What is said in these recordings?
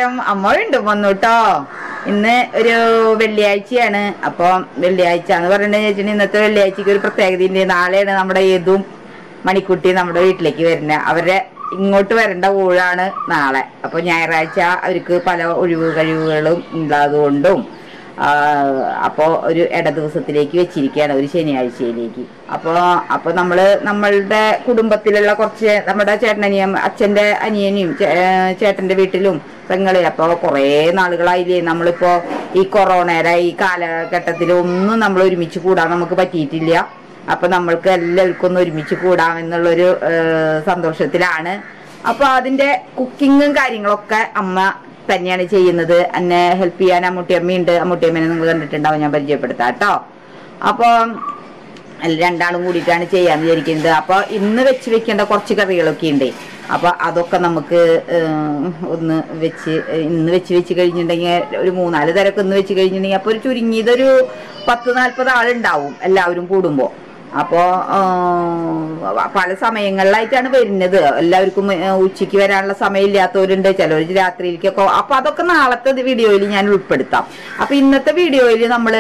നമസ്കാരം അമ്മ വീണ്ടും വന്നു കേട്ടോ ഇന്ന് ഒരു വെള്ളിയാഴ്ചയാണ് അപ്പൊ വെള്ളിയാഴ്ച എന്ന് പറയുന്നത് ചേച്ചി ഇന്നത്തെ വെള്ളിയാഴ്ചക്ക് ഒരു പ്രത്യേകത ഉണ്ട് നാളെയാണ് നമ്മുടെ ഏതും മണിക്കുട്ടി നമ്മുടെ വീട്ടിലേക്ക് വരുന്നത് അവരുടെ ഇങ്ങോട്ട് വരേണ്ട ഊഴാണ് നാളെ അപ്പൊ ഞായറാഴ്ച അവർക്ക് പല ഒഴിവ് കഴിവുകളും ഉള്ളതുകൊണ്ടും അപ്പോൾ ഒരു ഇട ദിവസത്തിലേക്ക് വെച്ചിരിക്കുകയാണ് ഒരു ശനിയാഴ്ചയിലേക്ക് അപ്പോൾ അപ്പോൾ നമ്മൾ നമ്മളുടെ കുടുംബത്തിലുള്ള കുറച്ച് നമ്മുടെ ചേട്ടനനിയം അച്ഛൻ്റെ അനിയനെയും ചേ- ഏർ ചേട്ടൻ്റെ വീട്ടിലും പെങ്ങള് അപ്പോൾ കുറേ നാളുകളായില്ലേ നമ്മളിപ്പോൾ ഈ കൊറോണയുടെ ഈ കാലഘട്ടത്തിൽ ഒന്നും നമ്മൾ ഒരുമിച്ച് കൂടാൻ നമുക്ക് പറ്റിയിട്ടില്ല അപ്പൊ നമ്മൾക്ക് എല്ലാവർക്കും ഒന്ന് ഒരുമിച്ച് കൂടാമെന്നുള്ളൊരു ഏർ സന്തോഷത്തിലാണ് അപ്പൊ അതിന്റെ കുക്കിങ്ങും കാര്യങ്ങളൊക്കെ അമ്മ തന്നെയാണ് ചെയ്യുന്നത് എന്നെ ഹെൽപ്പ് ചെയ്യാൻ അമ്മൂട്ടിയമ്മയുണ്ട് അമ്മൂട്ടിയമ്മനെ നിങ്ങൾ കണ്ടിട്ടുണ്ടാവും ഞാൻ പരിചയപ്പെടുത്താം കേട്ടോ അപ്പോൾ രണ്ടാളും കൂടിയിട്ടാണ് ചെയ്യാന്ന് വിചാരിക്കുന്നത് അപ്പോൾ ഇന്ന് വെച്ച് വെക്കേണ്ട കുറച്ച് കറികളൊക്കെ ഉണ്ട് അപ്പോൾ അതൊക്കെ നമുക്ക് ഏർ, ഒന്ന് വെച്ച് ഇന്ന് വെച്ച് വെച്ച് കഴിഞ്ഞിട്ടുണ്ടെങ്കിൽ ഒരു മൂന്നാല് തരമൊക്കെ ഇന്ന് വെച്ച് കഴിഞ്ഞിട്ടുണ്ടെങ്കിൽ അപ്പോൾ ഒരു ചുരുങ്ങിയതൊരു പത്ത് നാൽപ്പത് ആളുണ്ടാവും എല്ലാവരും കൂടുമ്പോൾ അപ്പോൾ പല സമയങ്ങളിലായിട്ടാണ് വരുന്നത് എല്ലാവർക്കും ഏ, ഉച്ചയ്ക്ക് വരാനുള്ള സമയമില്ലാത്തവരുണ്ട് ചിലവർ രാത്രിയിലേക്കൊക്കെ അപ്പോൾ അതൊക്കെ നാളത്തെ വീഡിയോയിൽ ഞാൻ ഉൾപ്പെടുത്താം അപ്പോൾ ഇന്നത്തെ വീഡിയോയിൽ നമ്മൾ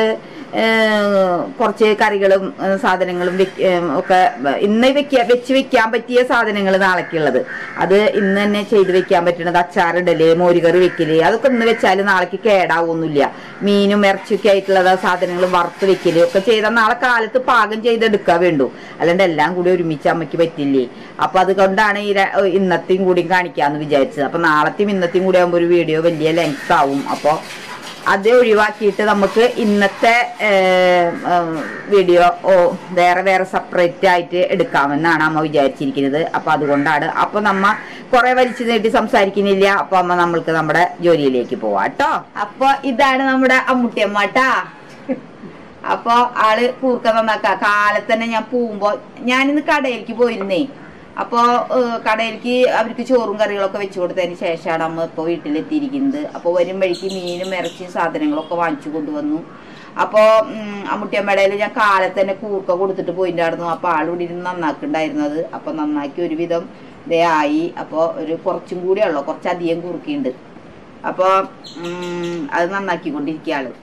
കുറച്ച് കറികളും ഏ, സാധനങ്ങളും വെക്ക- ഏ, ഒക്കെ ഇന്ന് വെക്ക വെച്ച് വെക്കാൻ പറ്റിയ സാധനങ്ങൾ നാളേക്കുള്ളത് അത് ഇന്ന് തന്നെ ചെയ്ത് വെക്കാൻ പറ്റുന്നത് അച്ചാറിടല് മോരുകറി വെക്കല് അതൊക്കെ ഇന്ന് വെച്ചാൽ നാളേക്ക് കേടാവൊന്നുമില്ല മീനും ഇറച്ചിയൊക്കെ ആയിട്ടുള്ള സാധനങ്ങൾ വറുത്ത് വെക്കല് ഒക്കെ ചെയ്താൽ നാളെ കാലത്ത് പാകം ചെയ്തെടുക്കാൻ വേണ്ടു അല്ലാണ്ട് എല്ലാം കൂടി ഒരുമിച്ച് അമ്മയ്ക്ക് പറ്റില്ലേ അപ്പൊ അതുകൊണ്ടാണ് ഈ ര- ഇന്നത്തെയും കൂടി കാണിക്കാന്ന് വിചാരിച്ചത് അപ്പൊ നാളത്തെയും ഇന്നത്തെയും കൂടി ആകുമ്പോൾ ഒരു വീഡിയോ വലിയ ലെങ്ത് ആവും അപ്പോൾ അത് ഒഴിവാക്കിയിട്ട് നമുക്ക് ഇന്നത്തെ ഏർ, ഉം, വീഡിയോ ഓ വേറെ വേറെ സെപ്പറേറ്റ് ആയിട്ട് എടുക്കാമെന്നാണ് അമ്മ വിചാരിച്ചിരിക്കുന്നത് അപ്പൊ അതുകൊണ്ടാണ് അപ്പൊ നമ്മ കുറെ വലിച്ചു നീട്ടി സംസാരിക്കുന്നില്ല അപ്പൊ അമ്മ നമ്മൾക്ക് നമ്മുടെ ജോലിയിലേക്ക് പോവാം കേട്ടോ അപ്പൊ ഇതാണ് നമ്മുടെ അമ്മുട്ടിയമ്മ ട്ടാ അപ്പൊ ആള് കൂർക്ക നന്നാക്ക കാലത്ത് തന്നെ ഞാൻ പോകുമ്പോ ഞാനിന്ന് കടയിലേക്ക് പോയിരുന്നേ അപ്പോ ഏഹ്, കടയിലേക്ക് അവർക്ക് ചോറും കറികളൊക്കെ വെച്ചു കൊടുത്തതിന് ശേഷമാണ് അമ്മ ഇപ്പൊ വീട്ടിലെത്തിയിരിക്കുന്നത് അപ്പൊ വരും വഴിക്ക് മീനും ഇറച്ചിയും സാധനങ്ങളൊക്കെ വാങ്ങിച്ചു കൊണ്ടുവന്നു അപ്പോ ഉം, അമ്മുട്ടിയമ്മയുടെ ഞാൻ കാലത്ത് തന്നെ കൂർക്ക കൊടുത്തിട്ട് പോയിട്ടുണ്ടായിരുന്നു അപ്പൊ ആളിവിടെ ഇരുന്ന് നന്നാക്കുണ്ടായിരുന്നത് അപ്പൊ നന്നാക്കി ഒരുവിധം ഇതേ ആയി അപ്പൊ ഒരു കുറച്ചും കൂടി ഉള്ളു കുറച്ചധികം കുറുക്കിയുണ്ട് അപ്പൊ ഉം, അത് നന്നാക്കിക്കൊണ്ടിരിക്കുക ആള്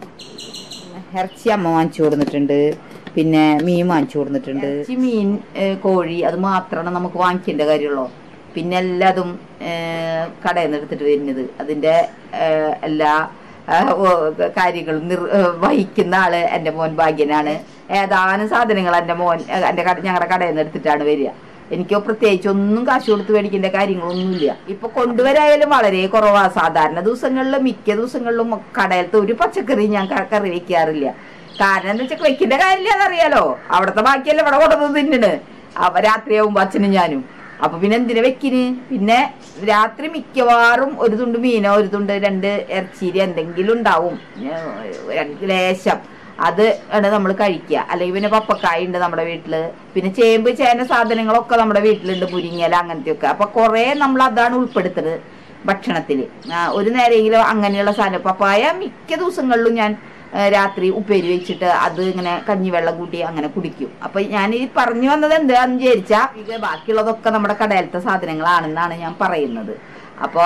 ഇറച്ചി അമ്മ വാങ്ങിച്ചു കൊടുത്തിട്ടുണ്ട് പിന്നെ മീൻ വാങ്ങിച്ചു കൊടുത്തിട്ടുണ്ട് ഇറച്ചി മീൻ ഏ, കോഴി അത് മാത്രമാണ് നമുക്ക് വാങ്ങിക്കേണ്ട കാര്യമുള്ളൂ പിന്നെ എല്ലാതും ഏ, കടയിൽ നിന്ന് എടുത്തിട്ട് വരുന്നത് അതിന്റെ ഏ, എല്ലാ ആ, ഓ, കാര്യങ്ങളും നിർ ഏ, വഹിക്കുന്ന ആള് എൻ്റെ മോൻ ഭാഗ്യനാണ് ഏതാനും സാധനങ്ങൾ എൻ്റെ മോൻ ഏ, എൻ്റെ കട ഞങ്ങളുടെ കടയിൽ നിന്ന് എടുത്തിട്ടാണ് വരിക എനിക്ക് പ്രത്യേകിച്ച് ഒന്നും കാശ് കൊടുത്ത് മേടിക്കേണ്ട കാര്യങ്ങളൊന്നുമില്ല ഇപ്പൊ കൊണ്ടുവരായാലും വളരെ കുറവാ സാധാരണ ദിവസങ്ങളിൽ മിക്ക ദിവസങ്ങളിലും കടയിലത്തെ ഒരു പച്ചക്കറി ഞാൻ ക- കറി വെക്കാറില്ല കാരണം എന്താ വെച്ചാൽ വെക്കേണ്ട കാര്യമില്ല അതറിയാലോ അവിടത്തെ ബാക്കിയല്ല ഇവിടെ കൊണ്ടുവന്ന് തിന്നണ് അവ രാത്രിയാവുമ്പോ അച്ഛനും ഞാനും അപ്പൊ പിന്നെ എന്തിനാ വെക്കിന് പിന്നെ രാത്രി മിക്കവാറും ഒരു തുണ്ട് മീനോ ഒരു തുണ്ട് രണ്ട് ഇറച്ചീരി എന്തെങ്കിലും ഉണ്ടാവും ഏഹ് രണ്ട് ലേശം അത് ആണ് നമ്മൾ കഴിക്കുക അല്ലെങ്കിൽ പിന്നെ പപ്പക്കായ ഉണ്ട് നമ്മുടെ വീട്ടില് പിന്നെ ചേമ്പ് ചേന സാധനങ്ങളൊക്കെ നമ്മുടെ വീട്ടിലുണ്ട് മുരിങ്ങല അങ്ങനത്തെയൊക്കെ അപ്പൊ കുറെ നമ്മൾ അതാണ് ഉൾപ്പെടുത്തുന്നത് ഭക്ഷണത്തില് ആ, ഒരു നേരെങ്കിലും അങ്ങനെയുള്ള സാധനം പപ്പായ മിക്ക ദിവസങ്ങളിലും ഞാൻ ആ, രാത്രി ഉപ്പേരി വെച്ചിട്ട് അത് ഇങ്ങനെ കഞ്ഞിവെള്ളം കൂട്ടി അങ്ങനെ കുടിക്കും അപ്പൊ ഞാൻ ഈ പറഞ്ഞു വന്നത് എന്താന്ന് വിചാരിച്ചാ ഇത് ബാക്കിയുള്ളതൊക്കെ നമ്മുടെ കടയിലത്തെ സാധനങ്ങളാണെന്നാണ് ഞാൻ പറയുന്നത് അപ്പോൾ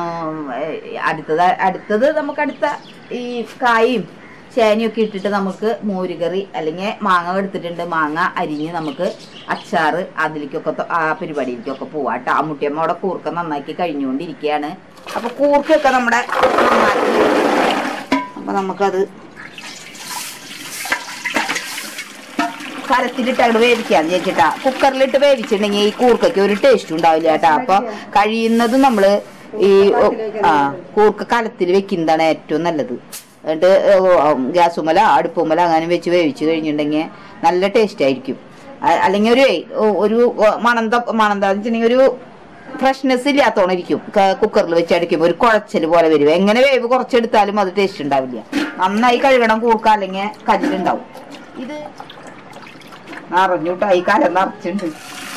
അടുത്തത് അടുത്തത് നമുക്ക് അടുത്ത ഈ കായും ചേനയൊക്കെ ഇട്ടിട്ട് നമുക്ക് മോരുകറി അല്ലെങ്കിൽ മാങ്ങ എടുത്തിട്ടുണ്ട് മാങ്ങ അരിഞ്ഞ് നമുക്ക് അച്ചാറ് അതിലേക്കൊക്കെ തൊ- ആ പരിപാടിയിലേക്കൊക്കെ പോവാം കേട്ടോ ആ മുട്ടിയമ്മ അവിടെ കൂർക്ക നന്നാക്കി കഴിഞ്ഞുകൊണ്ടിരിക്കുകയാണ് അപ്പൊ കൂർക്കൊക്കെ നമ്മുടെ നന്നാക്കി അപ്പൊ നമുക്കത് കരത്തിലിട്ട് അങ്ങോട്ട് വേവിക്കാന്ന് ചേച്ചിട്ടാ കുക്കറിലിട്ട് വേവിച്ചിട്ടുണ്ടെങ്കിൽ ഈ കൂർക്കയ്ക്ക് ഒരു ടേസ്റ്റ് ഉണ്ടാവില്ല കേട്ടാ അപ്പൊ കഴിയുന്നതും നമ്മള് ഈ ഓ, ആ കൂർക്ക കലത്തിൽ വെക്കുന്നതാണ് ഏറ്റവും നല്ലത് എന്നിട്ട് ഗ്യാസുമല അടുപ്പുമല അങ്ങനെ വെച്ച് വേവിച്ച് കഴിഞ്ഞിട്ടുണ്ടെങ്കിൽ നല്ല ടേസ്റ്റ് ആയിരിക്കും അ- അല്ലെങ്കിൽ ഒരു ഒരു മണന്ത മണന്താന്ന് വെച്ചിട്ടുണ്ടെങ്കിൽ ഒരു ഫ്രഷ്നെസ് ഇല്ലാത്തോണിരിക്കും കുക്കറിൽ വെച്ച് അടിക്കുമ്പോൾ ഒരു കുഴച്ചൽ പോലെ വരും എങ്ങനെ വേവ് കുറച്ചെടുത്താലും അത് ടേസ്റ്റ് ഉണ്ടാവില്ല നന്നായി കഴുകണം കൂർക്ക അല്ലെങ്കിൽ കല്ലുണ്ടാവും ഇത് നിറഞ്ഞുട്ടോ ഈ കാലം നിറച്ചിട്ടുണ്ട്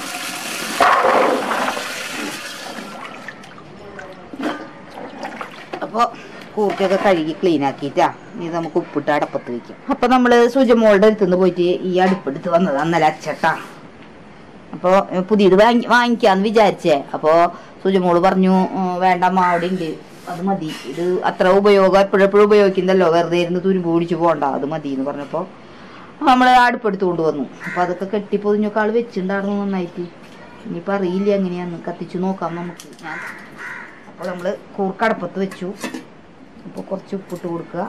അപ്പൊ കൂർക്കൊക്കെ കഴുകി ക്ലീൻ ആക്കിയിട്ടാ ഇനി നമുക്ക് ഉപ്പിട്ട് അടപ്പത്ത് വെക്കും അപ്പൊ നമ്മള് സുജമോളുടെ അടുത്തുനിന്ന് പോയിട്ട് ഈ അടുപ്പെടുത്ത് വന്നത് അന്നലെ അച്ചട്ടാ അപ്പൊ പുതിയത് വാങ്ങി വാങ്ങിക്കാന്ന് വിചാരിച്ചേ അപ്പൊ സുജമോള് പറഞ്ഞു "ഉം, വേണ്ട അമ്മ അവിടെ ഉണ്ട് അത് മതി ഇത് അത്ര ഉപയോഗം എപ്പോഴെപ്പോഴും ഉപയോഗിക്കുന്നല്ലോ വെറുതെ ഇരുന്ന് തുരുമ്പ് പിടിച്ച് പോകണ്ട അത് മതി എന്ന് പറഞ്ഞപ്പോൾ നമ്മൾ അടുപ്പെടുത്ത് കൊണ്ടുവന്നു അപ്പോൾ അതൊക്കെ കെട്ടി പൊതിഞ്ഞൊക്കെ ആൾ വെച്ചിട്ടുണ്ടായിരുന്നു നന്നായിട്ട് ഇനിയിപ്പോൾ അറിയില്ല എങ്ങനെയാന്ന് കത്തിച്ച് നോക്കാം നമുക്ക് ഞാൻ അപ്പോൾ നമ്മൾ കൂർക്കടപ്പത്ത് വെച്ചു അപ്പോൾ കുറച്ച് ഉപ്പിട്ട് കൊടുക്കുക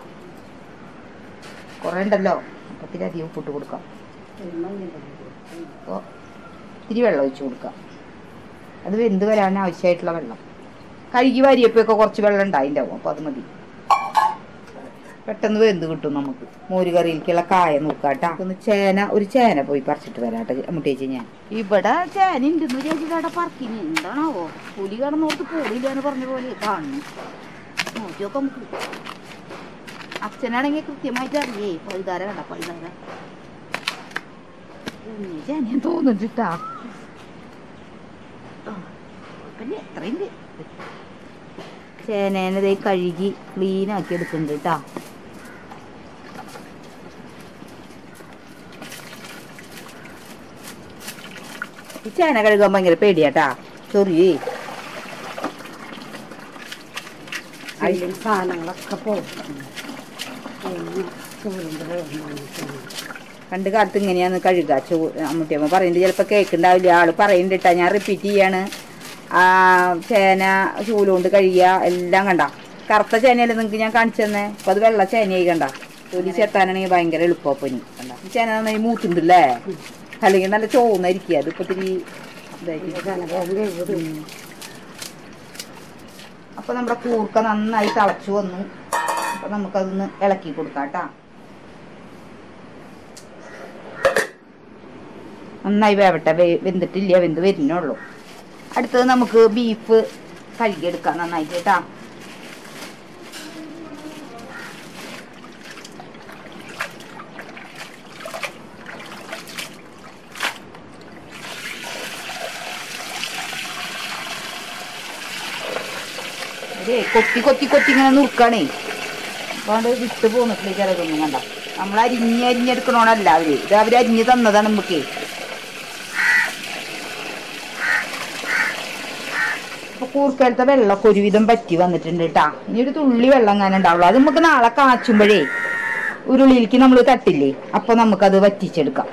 കുറേ ഉണ്ടല്ലോ അപ്പോൾ ഇത്തിരി അധികം ഉപ്പിട്ട് കൊടുക്കാം അപ്പോൾ ഇത്തിരി വെള്ളം ഒഴിച്ച് കൊടുക്കാം അത് വെന്ത് വരാൻ ആവശ്യമായിട്ടുള്ള വെള്ളം കഴുകി വാരിയപ്പോഴൊക്കെ കുറച്ച് വെള്ളം ഉണ്ടായിണ്ടാവും അപ്പോൾ അത് മതി പെട്ടെന്ന് വെന്ത് കിട്ടും നമുക്ക് മോര് കറിയിലേക്കുള്ള കായ നോക്കാട്ടാ ഒന്ന് ചേന ഒരു ചേന പോയി പറിച്ചിട്ട് വരാട്ടെ മുട്ടേച്ചി ഞാൻ ഇവിടെ ചേന ഉണ്ടെന്ന് ചേച്ചി അവിടെ പറക്കിന് എന്താണാവോ പുലി കിടന്നോർത്ത് പോളില്ല എന്ന് പറഞ്ഞ പോലെ കാണുന്നു നോക്കി നോക്കാം നമുക്ക് അച്ഛനാണെങ്കിൽ കൃത്യമായിട്ട് അറിയേ പഴുതാര കണ്ട പഴുതാര കുഞ്ഞി ചേന തോന്നുന്നുണ്ടാ പിന്നെ എത്രയുണ്ട് ചേനേനെ കഴുകി ക്ലീൻ ആക്കി എടുക്കുന്നുണ്ട് കേട്ടാ ഈ ചേന കഴുകാൻ ഭയങ്കര പേടിയാട്ടാ ചൊറിയേ അതിലും സാധനങ്ങളൊക്കെ പോകും പിന്നെ ചോറിൻ്റെ പണ്ട് കാലത്ത് ഇങ്ങനെയാന്ന് കഴുകുക ചോ അമ്മൂട്ടിയമ്മ പറയുന്നത് ചിലപ്പോൾ കേൾക്കുന്നുണ്ടാവില്ല ആള് പറയുന്നുണ്ട് കേട്ടാ ഞാൻ റിപ്പീറ്റ് ചെയ്യാണ് ആ ചേന ചൂലുകൊണ്ട് കഴുകുക എല്ലാം കണ്ട കറുത്ത ചേനയല്ലേ നിങ്ങൾക്ക് ഞാൻ കാണിച്ചു തന്നെ അപ്പൊ അത് വെള്ള ചേനയായി കണ്ട തൊലി ചേർത്താനാണെങ്കിൽ ഭയങ്കര എളുപ്പപ്പനി കണ്ട ഈ ചേന നന്നായി മൂത്തുണ്ടല്ലേ അല്ലെങ്കിൽ നല്ല ചോന്നായിരിക്കുക അതിപ്പോ ഇത്തിരി ഇതായിട്ട് ഉം. അപ്പൊ നമ്മുടെ കൂർക്ക നന്നായി തിളച്ചു വന്നു അപ്പൊ നമുക്കതൊന്ന് ഇളക്കി കൊടുക്കാം കേട്ടാ നന്നായി വേവട്ടെ വേ- വെന്തിട്ടില്ല വെന്ത് വരുന്നുള്ളൂ അടുത്തത് നമുക്ക് ബീഫ് കഴുകിയെടുക്കാം നന്നായിട്ട് കേട്ടാ അതെ കൊത്തി കൊത്തി കൊത്തി ഇങ്ങനെ നുറുക്കാണേ അതുകൊണ്ട് വിട്ട് പോന്നിട്ടില്ല ചിലതൊന്നും കണ്ട നമ്മൾ അരിഞ്ഞ് അരിഞ്ഞെടുക്കണോണല്ല അവര് ഇത് അവര് അരിഞ്ഞ് തന്നതാണ് നമുക്ക് അപ്പൊ കൂർക്കലത്തെ വെള്ളമൊക്കെ ഒരുവിധം പറ്റി വന്നിട്ടുണ്ട് കേട്ടാ ഇനി ഒരു തുള്ളി വെള്ളം അങ്ങനെ ഉണ്ടാവുള്ളൂ അത് നമുക്ക് നാളെ കാച്ചുമ്പോഴേ ഉരുളിയിലേക്ക് നമ്മൾ തട്ടില്ലേ അപ്പൊ നമുക്കത് വറ്റിച്ചെടുക്കാം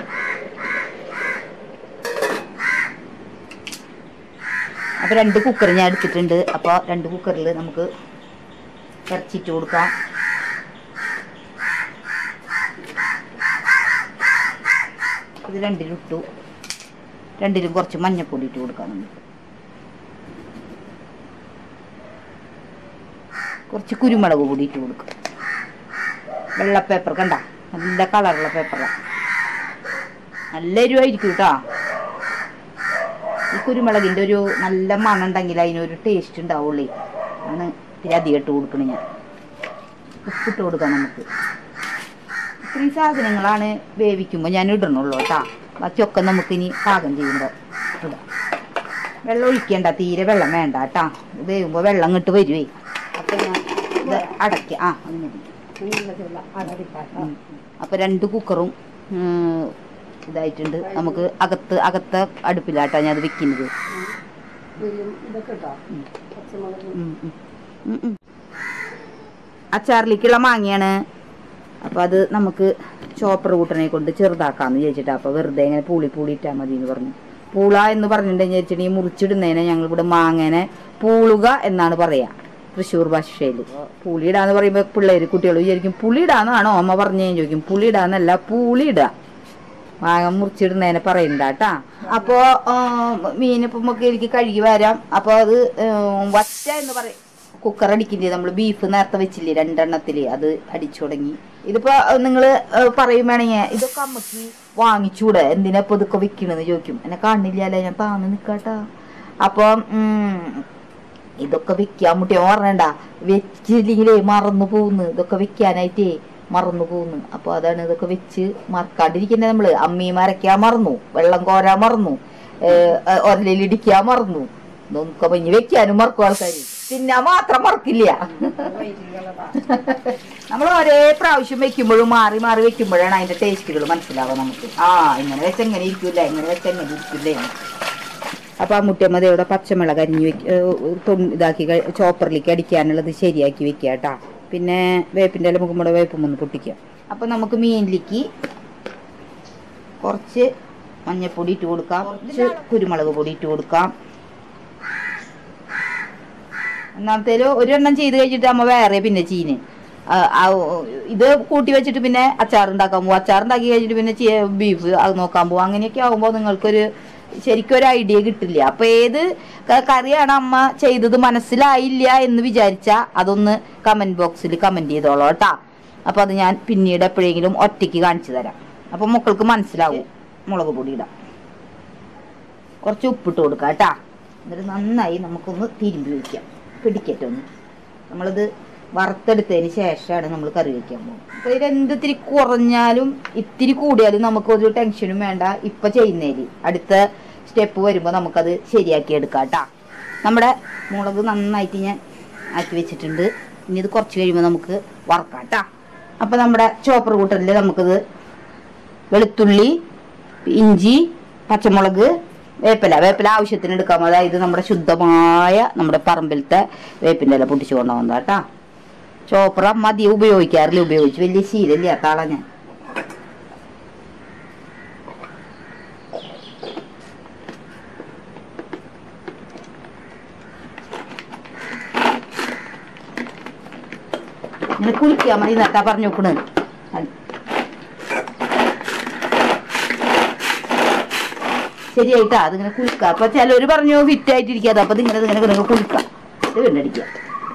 അപ്പൊ രണ്ട് കുക്കർ ഞാൻ എടുത്തിട്ടുണ്ട് അപ്പൊ രണ്ട് കുക്കറിൽ നമുക്ക് ഇറച്ചിട്ട് കൊടുക്കാം ഇത് രണ്ടിലും ഇട്ടു രണ്ടിലും കുറച്ച് മഞ്ഞപ്പൊടി ഇട്ട് കൊടുക്കാം നമുക്ക് കുറച്ച് കുരുമുളക് പൊടി ഇട്ട് കൊടുക്കാം വെള്ള പേപ്പർ കണ്ട നല്ല കളറുള്ള പേപ്പറാണ് നല്ല എരിവായിരിക്കും കേട്ടോ ഈ കുരുമുളകിൻ്റെ ഒരു നല്ല മണം ഉണ്ടെങ്കിൽ അതിനൊരു ടേസ്റ്റ് ഉണ്ടാവുള്ളേ ആണ് ഇത്തിരി അധികം ഇട്ട് കൊടുക്കണം ഞാൻ ഉപ്പിട്ട് കൊടുക്കാം നമുക്ക് ഇത്രയും സാധനങ്ങളാണ് വേവിക്കുമ്പോൾ ഞാൻ ഇടണുള്ളൂ കേട്ടാ ബാക്കിയൊക്കെ നമുക്കിനി പാകം ചെയ്യുമ്പോൾ ഇടാം വെള്ളം ഒഴിക്കണ്ട തീരെ വെള്ളം വേണ്ട കേട്ടാ ഇത് വേവുമ്പോൾ വെള്ളം ഇങ്ങോട്ട് വരുവേ അപ്പം ഞാൻ ഇത് അടയ്ക്ക ആ അത് മതി നിങ്ങളുടെ അടടിപ്പാട്ട ഉം. അപ്പൊ രണ്ട് കുക്കറും ഉം, ഇതായിട്ടുണ്ട് നമുക്ക് അകത്ത് അകത്തെ അടുപ്പിലാട്ടാ ഞാൻ അത് വെക്കുന്നത് ഇതൊക്കെ കേട്ടോ പച്ചമുളക് ഉം, ഉം. ഉം, ഉം. അച്ചാറിലേക്കുള്ള മാങ്ങയാണ് അപ്പൊ അത് നമുക്ക് ചോപ്പർ കൂട്ടനെ കൊണ്ട് ചെറുതാക്കാന്ന് വിചാരിച്ചിട്ടാ അപ്പൊ വെറുതെ ഇങ്ങനെ പൂളി പൂളി ഇട്ടാ മതി എന്ന് പറഞ്ഞു പൂള എന്ന് പറഞ്ഞിട്ടുണ്ടെങ്കിൽ വിചാരിച്ചിട്ടുണ്ടെങ്കിൽ മുറിച്ചിടുന്നതിനെ ഞങ്ങൾ ഇവിടെ മാങ്ങനെ പൂളുക എന്നാണ് പറയാ തൃശ്ശൂർ ഭാഷയിൽ പുളിയിടാന്ന് പറയുമ്പോൾ പിള്ളേര് കുട്ടികൾ വിചാരിക്കും പുളിയിടാന്നാണോ അമ്മ പറഞ്ഞു ചോദിക്കും പുളിയിടാന്നല്ല പൂളിയിടുക മാങ്ങ മുറിച്ചിടുന്നതിനെ പറയണ്ടാട്ടാ അപ്പോ മീൻ ഇപ്പൊ നമുക്ക് എനിക്ക് കഴുകി വരാം അപ്പൊ അത് ഉം, വറ്റ എന്ന് പറയും കുക്കർ അടിക്കില്ലേ നമ്മൾ ബീഫ് നേരത്തെ വെച്ചില്ലേ രണ്ടെണ്ണത്തില് അത് അടിച്ചു തുടങ്ങി ഇതിപ്പോ ഏഹ്, നിങ്ങള് ഏഹ്, പറയും വേണമെങ്കിൽ ഇതൊക്കെ അമ്മക്ക് വാങ്ങിച്ചൂടെ എന്തിനാ ഇപ്പൊ ഇതൊക്കെ വെക്കണെന്ന് ചോദിക്കും എന്നെ കാണില്ലല്ലേ ഞാൻ താന്ന് നിക്കാട്ടാ അപ്പം ഉം, ഇതൊക്കെ വെക്കാൻ മുട്ടിയ പറഞ്ഞണ്ട വെച്ചില്ലെങ്കിലേ മറന്നു പോകുന്നു ഇതൊക്കെ വെക്കാനായിട്ടേ മറന്നു പോകുന്നു അപ്പൊ അതാണ് ഇതൊക്കെ വെച്ച് മറക്കാണ്ടിരിക്കുന്നത് നമ്മള് അമ്മി മരയ്ക്കാൻ മറന്നു വെള്ളം കോരാൻ മറന്നു ഒരലിടിക്കാൻ മറന്നു ഇതൊക്കെ ഇനി വെക്കാനും മറക്കും ആൾക്കാര് തിന്നാൻ മാത്രം മറക്കില്ല നമ്മൾ ഒരേ പ്രാവശ്യം വെക്കുമ്പോഴും മാറി മാറി വെക്കുമ്പോഴാണ് അതിന്റെ ടേസ്റ്റുകൾ മനസ്സിലാവുക നമുക്ക് ആ ഇങ്ങനെ വെച്ച എങ്ങനെ ഇരിക്കൂല ഇങ്ങനെ വെച്ച എങ്ങനെ ഇരിക്കില്ലേ അപ്പോൾ ആ മുട്ടിയമ്മ ഇവിടെ പച്ചമുളക് അരിഞ്ഞ് വെക്ക തൊണ്ട് ഇതാക്കി കഴി- ചോപ്പറിലേക്ക് അടിക്കാനുള്ളത് ശരിയാക്കി വെക്കുക കേട്ടോ പിന്നെ വേപ്പിൻ്റെ ഇല മുക്കുമ്പോൾ വേപ്പും ഒന്ന് പൊട്ടിക്കുക അപ്പോൾ നമുക്ക് മീനിലേക്ക് കുറച്ച് മഞ്ഞൾപ്പൊടി ഇട്ട് കൊടുക്കാം കുറച്ച് കുരുമുളക് പൊടി ഇട്ട് കൊടുക്കാം ഒന്നാമത്തേല് ഒരെണ്ണം ചെയ്ത് കഴിഞ്ഞിട്ട് അമ്മ വേറെ പിന്നെ ചീന് ആ, ആ, ഇത് കൂട്ടി വെച്ചിട്ട് പിന്നെ അച്ചാർ ഉണ്ടാക്കാൻ പോകും അച്ചാർ ഉണ്ടാക്കി കഴിഞ്ഞിട്ട് പിന്നെ ചീ- ബീഫ് അത് നോക്കാൻ പോകും അങ്ങനെയൊക്കെ ആകുമ്പോൾ നിങ്ങൾക്കൊരു ശരിക്കും ഒരു ഐഡിയ കിട്ടില്ല അപ്പൊ ഏത് ക- കറിയാണ് അമ്മ ചെയ്തത് മനസ്സിലായില്ല എന്ന് വിചാരിച്ച അതൊന്ന് കമന്റ് ബോക്സിൽ കമന്റ് ചെയ്തോളൂ കേട്ടാ അപ്പൊ അത് ഞാൻ പിന്നീട് എപ്പോഴെങ്കിലും ഒറ്റയ്ക്ക് കാണിച്ചു തരാം അപ്പൊ മക്കൾക്ക് മനസ്സിലാവും മുളക് പൊടി ഇടാം കുറച്ച് ഉപ്പിട്ട് കൊടുക്കാം കേട്ടാ എന്നിട്ട് നന്നായി നമുക്കൊന്ന് തിരുമ്പി വയ്ക്കാം പിടിക്കട്ടെ ഒന്ന് നമ്മളിത് വറുത്തെടുത്തതിന് ശേഷമാണ് നമ്മൾ കറി വയ്ക്കാൻ പോകുന്നത് അപ്പോൾ ഇത് എന്തിരി കുറഞ്ഞാലും ഇത്തിരി കൂടിയാലും നമുക്കൊരു ടെൻഷനും വേണ്ട ഇപ്പം ചെയ്യുന്നതിൽ അടുത്ത സ്റ്റെപ്പ് വരുമ്പോൾ നമുക്കത് ശരിയാക്കി എടുക്കാം കേട്ടാ നമ്മുടെ മുളക് നന്നായിട്ട് ഞാൻ ആക്കി വെച്ചിട്ടുണ്ട് ഇനി ഇത് കുറച്ച് കഴിയുമ്പോൾ നമുക്ക് വറക്കാം കേട്ടാ അപ്പം നമ്മുടെ ചോപ്പർ കൂട്ടറിൽ നമുക്കിത് വെളുത്തുള്ളി ഇഞ്ചി പച്ചമുളക് വേപ്പില വേപ്പില ആവശ്യത്തിന് എടുക്കാം അതായത് നമ്മുടെ ശുദ്ധമായ നമ്മുടെ പറമ്പിലത്തെ വേപ്പിൻ്റെ ഇല പൊട്ടിച്ചു കൊണ്ടുപോകുന്ന കേട്ടാ ചോപ്പറ മതി ഉപയോഗിക്കാറില്ല ഉപയോഗിച്ച് വലിയ ശീലമില്ലാത്ത ആളാ ഞാൻ ഇങ്ങനെ കുളിക്കാൻ മതി നട്ടാ പറഞ്ഞു നോക്കണ് ശരിയായിട്ടാ അതിങ്ങനെ കുളിക്കാം അപ്പൊ ചിലര് പറഞ്ഞു ഫിറ്റ് ആയിട്ടിരിക്കാതെ അപ്പൊ ഇതിങ്ങനെ ഇതിങ്ങനെ ഇങ്ങനെ കുളിക്കാം ഇത് കണ്ടടിക്കാം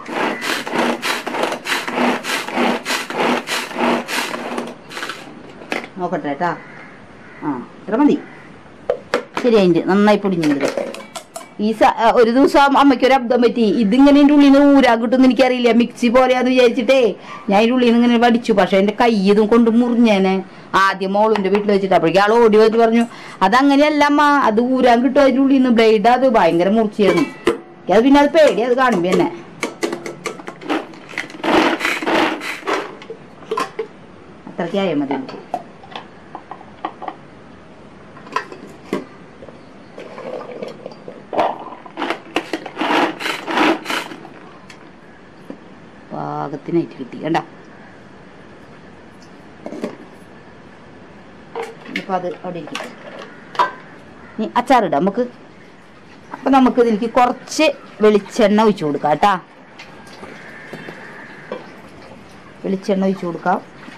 നോക്കട്ടെ കേട്ടാ ആ ഇത്ര മതി ശരിയായിട്ട് നന്നായി പൊടിഞ്ഞിട്ടുണ്ട് ഈ സ- ആ, ഒരു ദിവസം അമ്മയ്ക്ക് ഒരു അബ്ദം പറ്റി ഇതിങ്ങനെ എൻ്റെ ഉള്ളിൽ നിന്ന് ഊരാൻ കിട്ടുമെന്ന് എനിക്കറിയില്ല മിക്സി പോലെയാന്ന് വിചാരിച്ചിട്ടേ ഞാൻ അതിൻ്റെ ഉള്ളിൽ നിന്ന് ഇങ്ങനെ വടിച്ചു പക്ഷെ എൻ്റെ കൈ ഇതും കൊണ്ട് മുറിഞ്ഞേനെ ആദ്യം മോളുൻ്റെ വീട്ടിൽ വെച്ചിട്ട് അപ്പോഴേക്കും ആൾ ഓടി വെച്ച് പറഞ്ഞു അതങ്ങനെയല്ല അമ്മ അത് ഊരാൻ കിട്ടും അതിൻ്റെ ഉള്ളിൽ നിന്ന് ബ്ലേഡ് അത് ഭയങ്കര മുറിച്ചായിരുന്നു അത് പിന്നെ അത് പേടി അത് കാണുമ്പോ തന്നെ അത്രയ്ക്കായാൽ മതി എനിക്ക് പാകത്തിനായിട്ട് കിട്ടി കണ്ട ഇനിയിപ്പോൾ അത് അവിടെ ഇരിക്കട്ടെ ഇനി അച്ചാറിടാം നമുക്ക് അപ്പം നമുക്ക് ഇതിലേക്ക് കുറച്ച് വെളിച്ചെണ്ണ ഒഴിച്ചു കൊടുക്കാം കേട്ടാ വെളിച്ചെണ്ണ ഒഴിച്ചു കൊടുക്കാം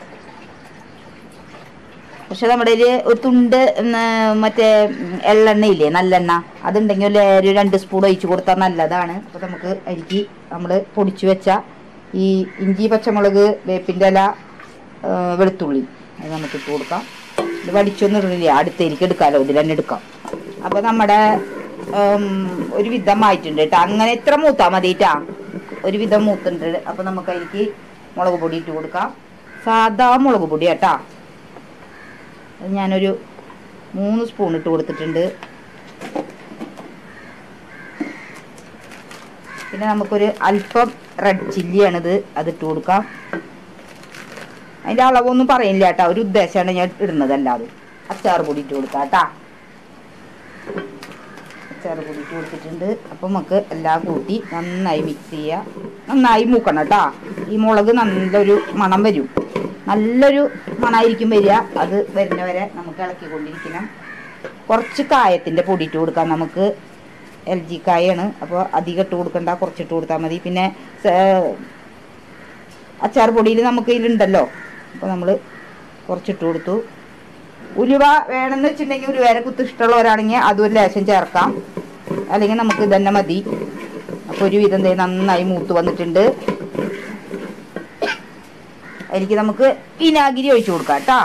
പക്ഷെ നമ്മുടെ കയ്യില് ഒരു തുണ്ട് ഉം, മറ്റേ ഉം, എള്ളെണ്ണ ഇല്ലേ നല്ലെണ്ണ അതുണ്ടെങ്കിൽ ഒരു രണ്ട് സ്പൂൺ ഒഴിച്ചു കൊടുത്താൽ നല്ലതാണ് അപ്പോൾ നമുക്ക് അരിക്ക് നമ്മൾ പൊടിച്ചു വെച്ച ഈ ഇഞ്ചി പച്ചമുളക് വേപ്പിൻ്റെ ഇല ആ, വെളുത്തുള്ളി അത് നമുക്ക് ഇട്ട് കൊടുക്കാം ഇത് വടിച്ചൊന്നും ഇടില്ല അടുത്തേക്ക് എടുക്കാമല്ലോ ഇതിൽ തന്നെ എടുക്കാം അപ്പോൾ നമ്മുടെ ഉം, ഒരു വിധമായിട്ടുണ്ട് കേട്ടോ അങ്ങനെ എത്ര മൂത്താ മതിട്ടാ ഒരു വിധം മൂത്തുണ്ട് അപ്പോൾ നമുക്ക് അതിലേക്ക് മുളക് പൊടി ഇട്ട് കൊടുക്കാം സാധാ മുളക് പൊടി കേട്ടാ അത് ഞാനൊരു മൂന്ന് സ്പൂൺ ഇട്ട് കൊടുത്തിട്ടുണ്ട് പിന്നെ നമുക്കൊരു അല്പം റെഡ് ചില്ലിയാണിത് അത് ഇട്ട് കൊടുക്കാം അതിൻ്റെ അളവൊന്നും പറയുന്നില്ല കേട്ടോ ഒരു ഉദ്ദേശമാണ് ഞാൻ ഇടുന്നത് അല്ലാതെ അച്ചാർ പൊടി ഇട്ട് കൊടുക്കാം കേട്ടാ അച്ചാർ പൊടി ഇട്ട് കൊടുത്തിട്ടുണ്ട് അപ്പം നമുക്ക് എല്ലാം കൂട്ടി നന്നായി മിക്സ് ചെയ്യുക നന്നായി മൂക്കണം കേട്ടാ ഈ മുളക് നല്ലൊരു മണം വരും നല്ലൊരു മണമായിരിക്കും വരിക അത് വരുന്നവരെ നമുക്ക് ഇളക്കിക്കൊണ്ടിരിക്കണം കുറച്ച് കായത്തിൻ്റെ പൊടി ഇട്ട് കൊടുക്കാം നമുക്ക് എൽ ജി കായാണ് അപ്പോൾ അധികം ഇട്ട് കൊടുക്കണ്ട കുറച്ചിട്ട് കൊടുത്താൽ മതി പിന്നെ സ- അച്ചാർ പൊടിയിൽ നമുക്ക് ഇതിലുണ്ടല്ലോ അപ്പോൾ നമ്മൾ കുറച്ചിട്ട് കൊടുത്തു ഉലുവ വേണമെന്ന് വെച്ചിട്ടുണ്ടെങ്കിൽ ഉലുവേരെ കുത്ത് ഇഷ്ടമുള്ളവരാണെങ്കിൽ അതും ഒരു ലേശം ചേർക്കാം അല്ലെങ്കിൽ നമുക്ക് ഇതന്നെ മതി അപ്പോൾ ഒരു വിധം ദേ നന്നായി മൂത്ത് വന്നിട്ടുണ്ട് അതിലേക്ക് നമുക്ക് വിനാഗിരി ഒഴിച്ചു കൊടുക്കാം കേട്ടോ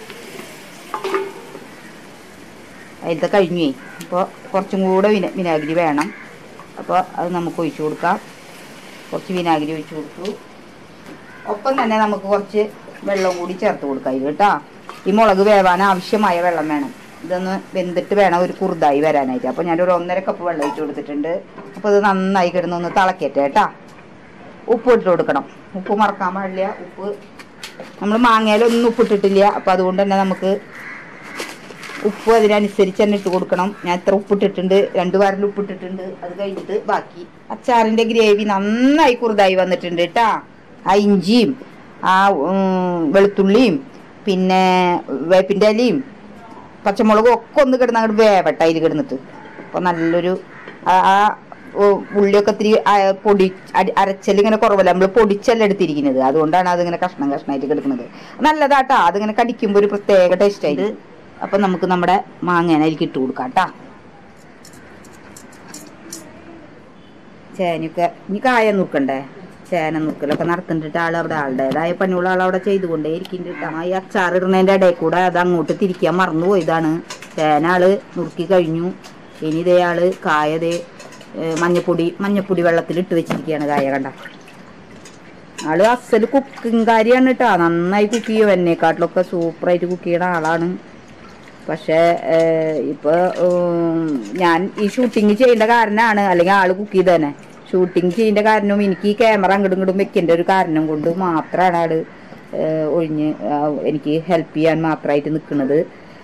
അതിലത്തെ കഴിഞ്ഞേ അപ്പോൾ കുറച്ചും കൂടെ വിന വിനാഗിരി വേണം അപ്പോൾ അത് നമുക്ക് ഒഴിച്ചു കൊടുക്കാം കുറച്ച് വിനാഗിരി ഒഴിച്ചു കൊടുത്തു ഒപ്പം തന്നെ നമുക്ക് കുറച്ച് വെള്ളം കൂടി ചേർത്ത് കൊടുക്കാം ഇത് കേട്ടോ ഈ മുളക് വേവാൻ ആവശ്യമായ വെള്ളം വേണം ഇതൊന്ന് വെന്തിട്ട് വേണം ഒരു കുറുതായി വരാനായിട്ട് അപ്പോൾ ഞാനൊരു ഒന്നര കപ്പ് വെള്ളം ഒഴിച്ചു കൊടുത്തിട്ടുണ്ട് അപ്പോൾ ഇത് നന്നായി കിടന്നൊന്ന് തിളക്കട്ടെ കേട്ടാ ഉപ്പ് ഇട്ട് കൊടുക്കണം ഉപ്പ് മറക്കാൻ പാടില്ല ഉപ്പ് നമ്മൾ മാങ്ങയിലൊന്നും ഉപ്പിട്ടിട്ടില്ല അപ്പോൾ അതുകൊണ്ട് തന്നെ നമുക്ക് ഉപ്പ് അതിനനുസരിച്ച് തന്നെ ഇട്ട് കൊടുക്കണം ഞാൻ ഇത്ര ഉപ്പിട്ടിട്ടുണ്ട് രണ്ട് വാരിൽ ഉപ്പിട്ടിട്ടുണ്ട് അത് കഴിഞ്ഞിട്ട് ബാക്കി അച്ചാറിന്റെ ഗ്രേവി നന്നായി കുറുതായി വന്നിട്ടുണ്ട് കേട്ടാ ആ ഇഞ്ചിയും ആ ഉം, വെളുത്തുള്ളിയും പിന്നെ വേപ്പിൻ്റെ ഇലയും പച്ചമുളകും ഒക്കെ ഒന്ന് കിടന്ന് അങ്ങോട്ട് വേവട്ടെ അതിൽ കിടന്നിട്ട് അപ്പോൾ നല്ലൊരു ആ ആ, ഓ, ഉള്ളിയൊക്കെ ഇത്തിരി ആ, പൊടി അടി- അരച്ചല് ഇങ്ങനെ കുറവല്ല നമ്മൾ പൊടിച്ചല്ല എടുത്തിരിക്കുന്നത് അതുകൊണ്ടാണ് അതിങ്ങനെ കഷ്ണം കഷ്ണമായിട്ട് കിടക്കുന്നത് നല്ലതാട്ടാ അതിങ്ങനെ കടിക്കുമ്പോൾ ഒരു പ്രത്യേക ടേസ്റ്റ് ആയിട്ട് അപ്പം നമുക്ക് നമ്മുടെ മാങ്ങേനെ അതിലേക്ക് ഇട്ട് കൊടുക്കാം കേട്ടാ ചേനയൊക്കെ ഇനി കായ നുറുക്കണ്ടേ ചേന നുറുക്കലൊക്കെ നടത്തുന്നിട്ട് ആൾ അവിടെ ആളുടേതായ പണിയുള്ള ആൾ അവിടെ ചെയ്തുകൊണ്ടേ ഇരിക്കുന്നുണ്ട് ഈ അച്ചാർ ഇടുന്നതിൻ്റെ ഇടയിൽ കൂടെ അത് അങ്ങോട്ട് തിരിക്കാൻ മറന്നു പോയതാണ് ചേന ആള് നുറുക്കി കഴിഞ്ഞു ഇനി ഇതേ ആള് കായ ദേ ഏ, മഞ്ഞപ്പൊടി മഞ്ഞപ്പൊടി വെള്ളത്തിൽ ഇട്ട് വെച്ചിരിക്കുകയാണ് കായ കണ്ട ആള് അസൽ കുക്കിംഗ് കാര്യമാണ് കേട്ടോ നന്നായി കുക്ക് ചെയ്യും എന്നെക്കാട്ടിലൊക്കെ സൂപ്പറായിട്ട് കുക്ക് ചെയ്യുന്ന ആളാണ് പക്ഷേ ഇപ്പോൾ ഞാൻ ഈ ഷൂട്ടിങ് ചെയ്യേണ്ട കാരണമാണ് അല്ലെങ്കിൽ ആള് കുക്ക് ചെയ്ത് തന്നെ ഷൂട്ടിങ് ചെയ്യേണ്ട കാരണവും എനിക്ക് ഈ ക്യാമറ അങ്ങോട്ടും ഇങ്ങോട്ടും വെക്കേണ്ട ഒരു കാരണം കൊണ്ട് മാത്രമാണ് ആള് ഏഹ്, ഒഴിഞ്ഞ് ആ, എനിക്ക് ഹെൽപ്പ് ചെയ്യാൻ മാത്രമായിട്ട് നിൽക്കുന്നത്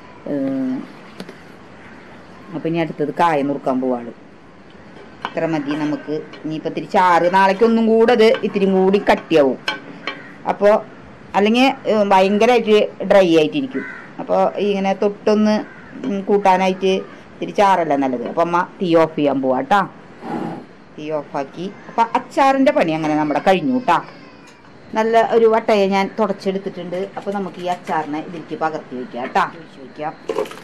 അപ്പം ഇനി അടുത്തത് കായ നുറുക്കാൻ പോവാള് ഇത്ര മതി നമുക്ക് ഇനിയിപ്പോൾ ഇത്തിരി ചാറ് നാളേക്ക് ഒന്നും കൂടെ അത് ഇത്തിരി കൂടി കട്ടിയാവും അപ്പോൾ അല്ലെങ്കിൽ ഭയങ്കരമായിട്ട് ഡ്രൈ ആയിട്ടിരിക്കും അപ്പോൾ ഇങ്ങനെ തൊട്ടൊന്ന് ഉം, കൂട്ടാനായിട്ട് ഇത്തിരി ചാറല്ല നല്ലത് അപ്പം അമ്മ തീ ഓഫ് ചെയ്യാൻ പോവാ കേട്ടാ തീ ഓഫാക്കി അപ്പം അച്ചാറിൻ്റെ പണി അങ്ങനെ നമ്മുടെ കഴിഞ്ഞു കേട്ടാ നല്ല ഒരു വട്ടയെ ഞാൻ തുടച്ചെടുത്തിട്ടുണ്ട് അപ്പോൾ നമുക്ക് ഈ അച്ചാറിനെ ഇതിലേക്ക് പകർത്തി വയ്ക്കാം കേട്ടാ ഒഴിച്ച് വയ്ക്കാം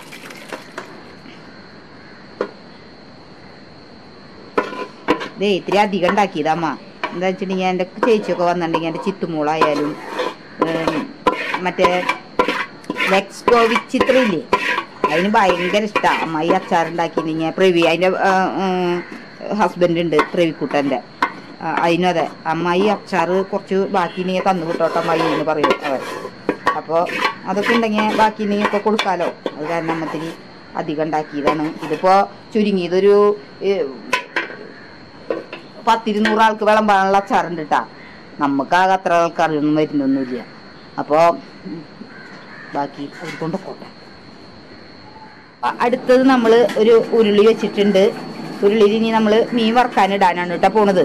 ദേ ഇത്തിരി അധികം ഉണ്ടാക്കിയതാ അമ്മ എന്താ വെച്ചിട്ടുണ്ടെങ്കിൽ എൻ്റെ ചേച്ചിയൊക്കെ വന്നിട്ടുണ്ടെങ്കിൽ എൻ്റെ ചിത്തുമോളായാലും ഏം, മറ്റേ ലെക്സ്കോ വിച്ചിത്രയില്ലേ അതിന് ഭയങ്കര ഇഷ്ടമാണ് അമ്മ ഈ അച്ചാറുണ്ടാക്കിയിട്ടുണ്ടെങ്കിൽ പ്രവി അതിൻ്റെ ഹസ്ബൻഡ് ഉണ്ട് പ്രവിക്കുട്ടൻ്റെ അതിനും അതെ അമ്മ ഈ അച്ചാറ് കുറച്ച് ബാക്കി നീ തന്നു വിട്ടോട്ടെ അമ്മായി എന്ന് പറയും അവൻ അപ്പോൾ അതൊക്കെ ഉണ്ടെങ്കിൽ ബാക്കി നീ ഒക്കെ കൊടുക്കാലോ അത് കാരണം അമ്മത്തിരി അധികം ഉണ്ടാക്കിയതാണ് ഇതിപ്പോൾ ചുരുങ്ങിയതൊരു ഏ, പത്തിരുന്നൂറ് ആൾക്ക് വിളമ്പാനുള്ള അച്ചാറുണ്ട് കേട്ടാ നമുക്കാകെ അത്ര ആൾക്കാരൊന്നും വരുന്നൊന്നുമില്ല അപ്പോൾ ബാക്കി അവർ കൊണ്ടുപോട്ടെ അ- അടുത്തത് നമ്മൾ ഒരു ഉരുളി വെച്ചിട്ടുണ്ട് ഉരുളിയിൽ ഇനി നമ്മൾ മീൻ വറുക്കാനിടാനാണ് കേട്ടോ പോണത്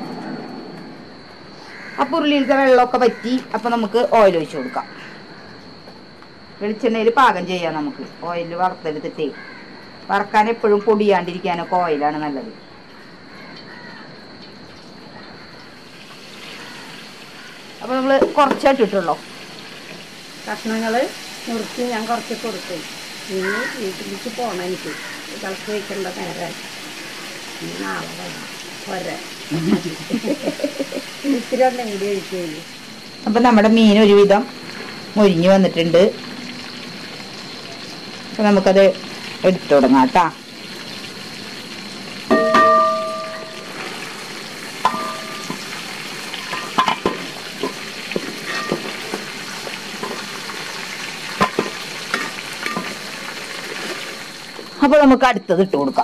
അപ്പോൾ ഉരുളിയിലത്തെ വെള്ളമൊക്കെ വറ്റി അപ്പോൾ നമുക്ക് ഓയിൽ ഒഴിച്ചു കൊടുക്കാം വെളിച്ചെണ്ണയിൽ പാകം ചെയ്യാം നമുക്ക് ഓയിൽ വറുത്തെടുത്തിട്ടേ വറക്കാൻ എപ്പോഴും പൊടിയാണ്ടിരിക്കാനൊക്കെ ഓയിലാണ് നല്ലത് അപ്പോൾ നമ്മൾ കുറച്ചായിട്ട് ഇട്ടുള്ളൂ കഷ്ണങ്ങൾ മുറിച്ച് ഞാൻ കുറച്ച് കൊടുക്കും ഇനി വീട്ടിലേക്ക് പോകണം എനിക്ക് തിളക്ക് വയ്ക്കേണ്ട നേരം ഇനി നാളെ വരാം പോരെ ഇത്തിരി ഒന്നും കൂടി ഒഴിക്കുകയുള്ളൂ അപ്പം നമ്മുടെ മീൻ ഒരുവിധം മുരിഞ്ഞു വന്നിട്ടുണ്ട് അപ്പം നമുക്കത് എടുത്തു തുടങ്ങാം കേട്ടാ അപ്പോൾ നമുക്ക് അടുത്തത് ഇട്ട് കൊടുക്കാം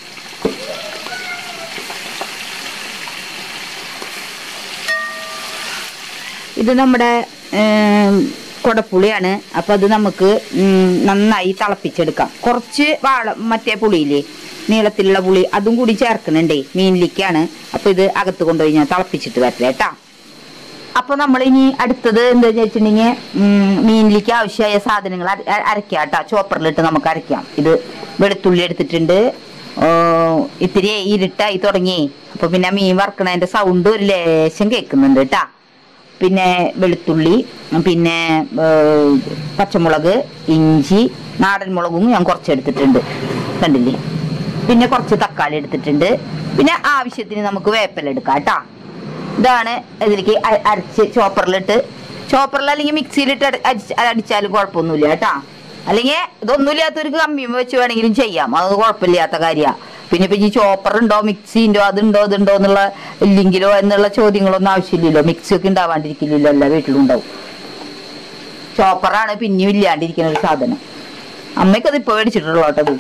ഇത് നമ്മുടെ ഏം, കൊടപ്പുളിയാണ് അപ്പൊ അത് നമുക്ക് ഉം, നന്നായി തിളപ്പിച്ചെടുക്കാം കുറച്ച് വാള മറ്റേ പുളിയില്ലേ നീളത്തിലുള്ള പുളി അതും കൂടി ചേർക്കുന്നുണ്ടേ മീനിലേക്കാണ് അപ്പൊ ഇത് അകത്ത് കൊണ്ടുപോയി ഞാൻ തിളപ്പിച്ചിട്ട് വരട്ടെ കേട്ടാ അപ്പൊ നമ്മൾ ഇനി അടുത്തത് എന്താന്ന് വെച്ചിട്ടുണ്ടെങ്കിൽ മീനിലേക്ക് ആവശ്യമായ സാധനങ്ങൾ അര- അര- അരയ്ക്കാം കേട്ടോ ചോപ്പറിലിട്ട് നമുക്ക് അരയ്ക്കാം ഇത് വെളുത്തുള്ളി എടുത്തിട്ടുണ്ട് ഓ, ഇത്തിരി ഇരുട്ടായി തുടങ്ങി അപ്പൊ പിന്നെ മീൻ വറക്കണതിന്റെ സൗണ്ട് ഒരു ലേശം കേൾക്കുന്നുണ്ട് കേട്ടാ പിന്നെ വെളുത്തുള്ളി പിന്നെ ഏ, പച്ചമുളക് ഇഞ്ചി നാടൻ മുളകും ഞാൻ കുറച്ച് എടുത്തിട്ടുണ്ട് കണ്ടില്ലേ പിന്നെ കുറച്ച് തക്കാളി എടുത്തിട്ടുണ്ട് പിന്നെ ആവശ്യത്തിന് നമുക്ക് വേപ്പില എടുക്കാം കേട്ടാ ഇതാണ് ഇതിലേക്ക് അ- അരച്ച് ചോപ്പറിലിട്ട് ചോപ്പറിൽ അല്ലെങ്കിൽ മിക്സിയിലിട്ട് അടി- അടിച്ച് അടിച്ചാലും കുഴപ്പമൊന്നുമില്ല കേട്ടാ അല്ലെങ്കിൽ ഇതൊന്നുമില്ലാത്തവർക്ക് കമ്മിയും വെച്ച് വേണമെങ്കിലും ചെയ്യാം അത് കുഴപ്പമില്ലാത്ത കാര്യമാണ് പിന്നെ ഇപ്പൊ ഈ ചോപ്പർ ഉണ്ടോ മിക്സി ഉണ്ടോ അതുണ്ടോ ഇതുണ്ടോ എന്നുള്ള ഇല്ലെങ്കിലോ എന്നുള്ള ചോദ്യങ്ങളൊന്നും ആവശ്യമില്ലല്ലോ മിക്സി ഒക്കെ ഉണ്ടാവാണ്ടിരിക്കില്ലല്ലോ എല്ലാ വീട്ടിലും ഉണ്ടാവും ചോപ്പറാണ് പിന്നെയും ഇല്ലാണ്ടിരിക്കുന്ന ഒരു സാധനം അമ്മയ്ക്കത് ഇപ്പൊ മേടിച്ചിട്ടുള്ളൂ കേട്ടോ ഇത്.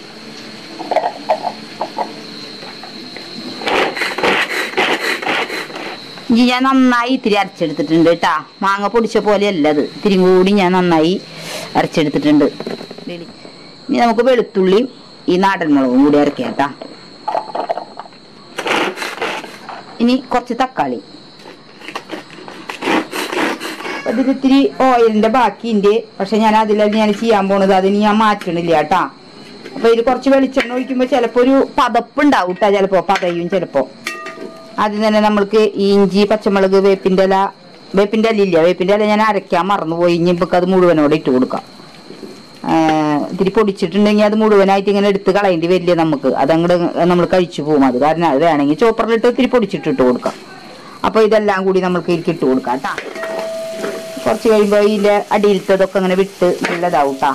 ഇഞ്ചി ഞാൻ നന്നായി ഇത്തിരി അരച്ചെടുത്തിട്ടുണ്ട് കേട്ടാ മാങ്ങ പൊടിച്ച പോലെയല്ല അത് ഇത്തിരി കൂടി ഞാൻ നന്നായി അരച്ചെടുത്തിട്ടുണ്ട് ഇനി നമുക്ക് വെളുത്തുള്ളിയും ഈ നാടൻ മുളകും കൂടി ഇറക്കിയാ കേട്ടാ ഇനി കുറച്ച് തക്കാളി അതിൽ ഇത്തിരി ഓയിലിന്റെ ബാക്കിയുണ്ട് പക്ഷെ ഞാൻ അതിലാണ് ഞാൻ ചെയ്യാൻ പോണത് അതിന് ഞാൻ മാറ്റണില്ല കേട്ടാ അപ്പൊ ഇതിൽ കുറച്ച് വെളിച്ചെണ്ണ ഒഴിക്കുമ്പോ ചിലപ്പോ ഒരു പതപ്പുണ്ടാവും കേട്ടാ ചിലപ്പോ പതയും ചിലപ്പോ ആദ്യം തന്നെ നമ്മൾക്ക് ഈ ഇഞ്ചി പച്ചമുളക് വേപ്പിന്റെ ഇല വേപ്പിന്റെ ഇല ഇല്ല വേപ്പിന്റെ ഇല ഞാൻ അരയ്ക്കാൻ മറന്നുപോയി ഇനി ഇപ്പൊ അത് മുഴുവനോടെ ഇട്ട് കൊടുക്കാം ആഹ് ഇത്തിരി പൊടിച്ചിട്ടുണ്ടെങ്കിൽ അത് മുഴുവനായിട്ട് ഇങ്ങനെ എടുത്ത് കളയേണ്ടി വരില്ല നമുക്ക് അതങ്ങോട്ട് നമ്മൾ കഴിച്ചു പോകും അത് കാരണം അത് വേണമെങ്കിൽ ചോപ്പറിലിട്ട് ഇത്തിരി പൊടിച്ചിട്ട് ഇട്ട് കൊടുക്കാം അപ്പൊ ഇതെല്ലാം കൂടി നമുക്ക് ഇതിലേക്ക് ഇട്ട് കൊടുക്കാം കേട്ടാ കുറച്ച് കഴിയുമ്പോൾ ഇതിന്റെ അടിയിലത്തതൊക്കെ അങ്ങനെ വിട്ട് നല്ലതാവും ട്ടാ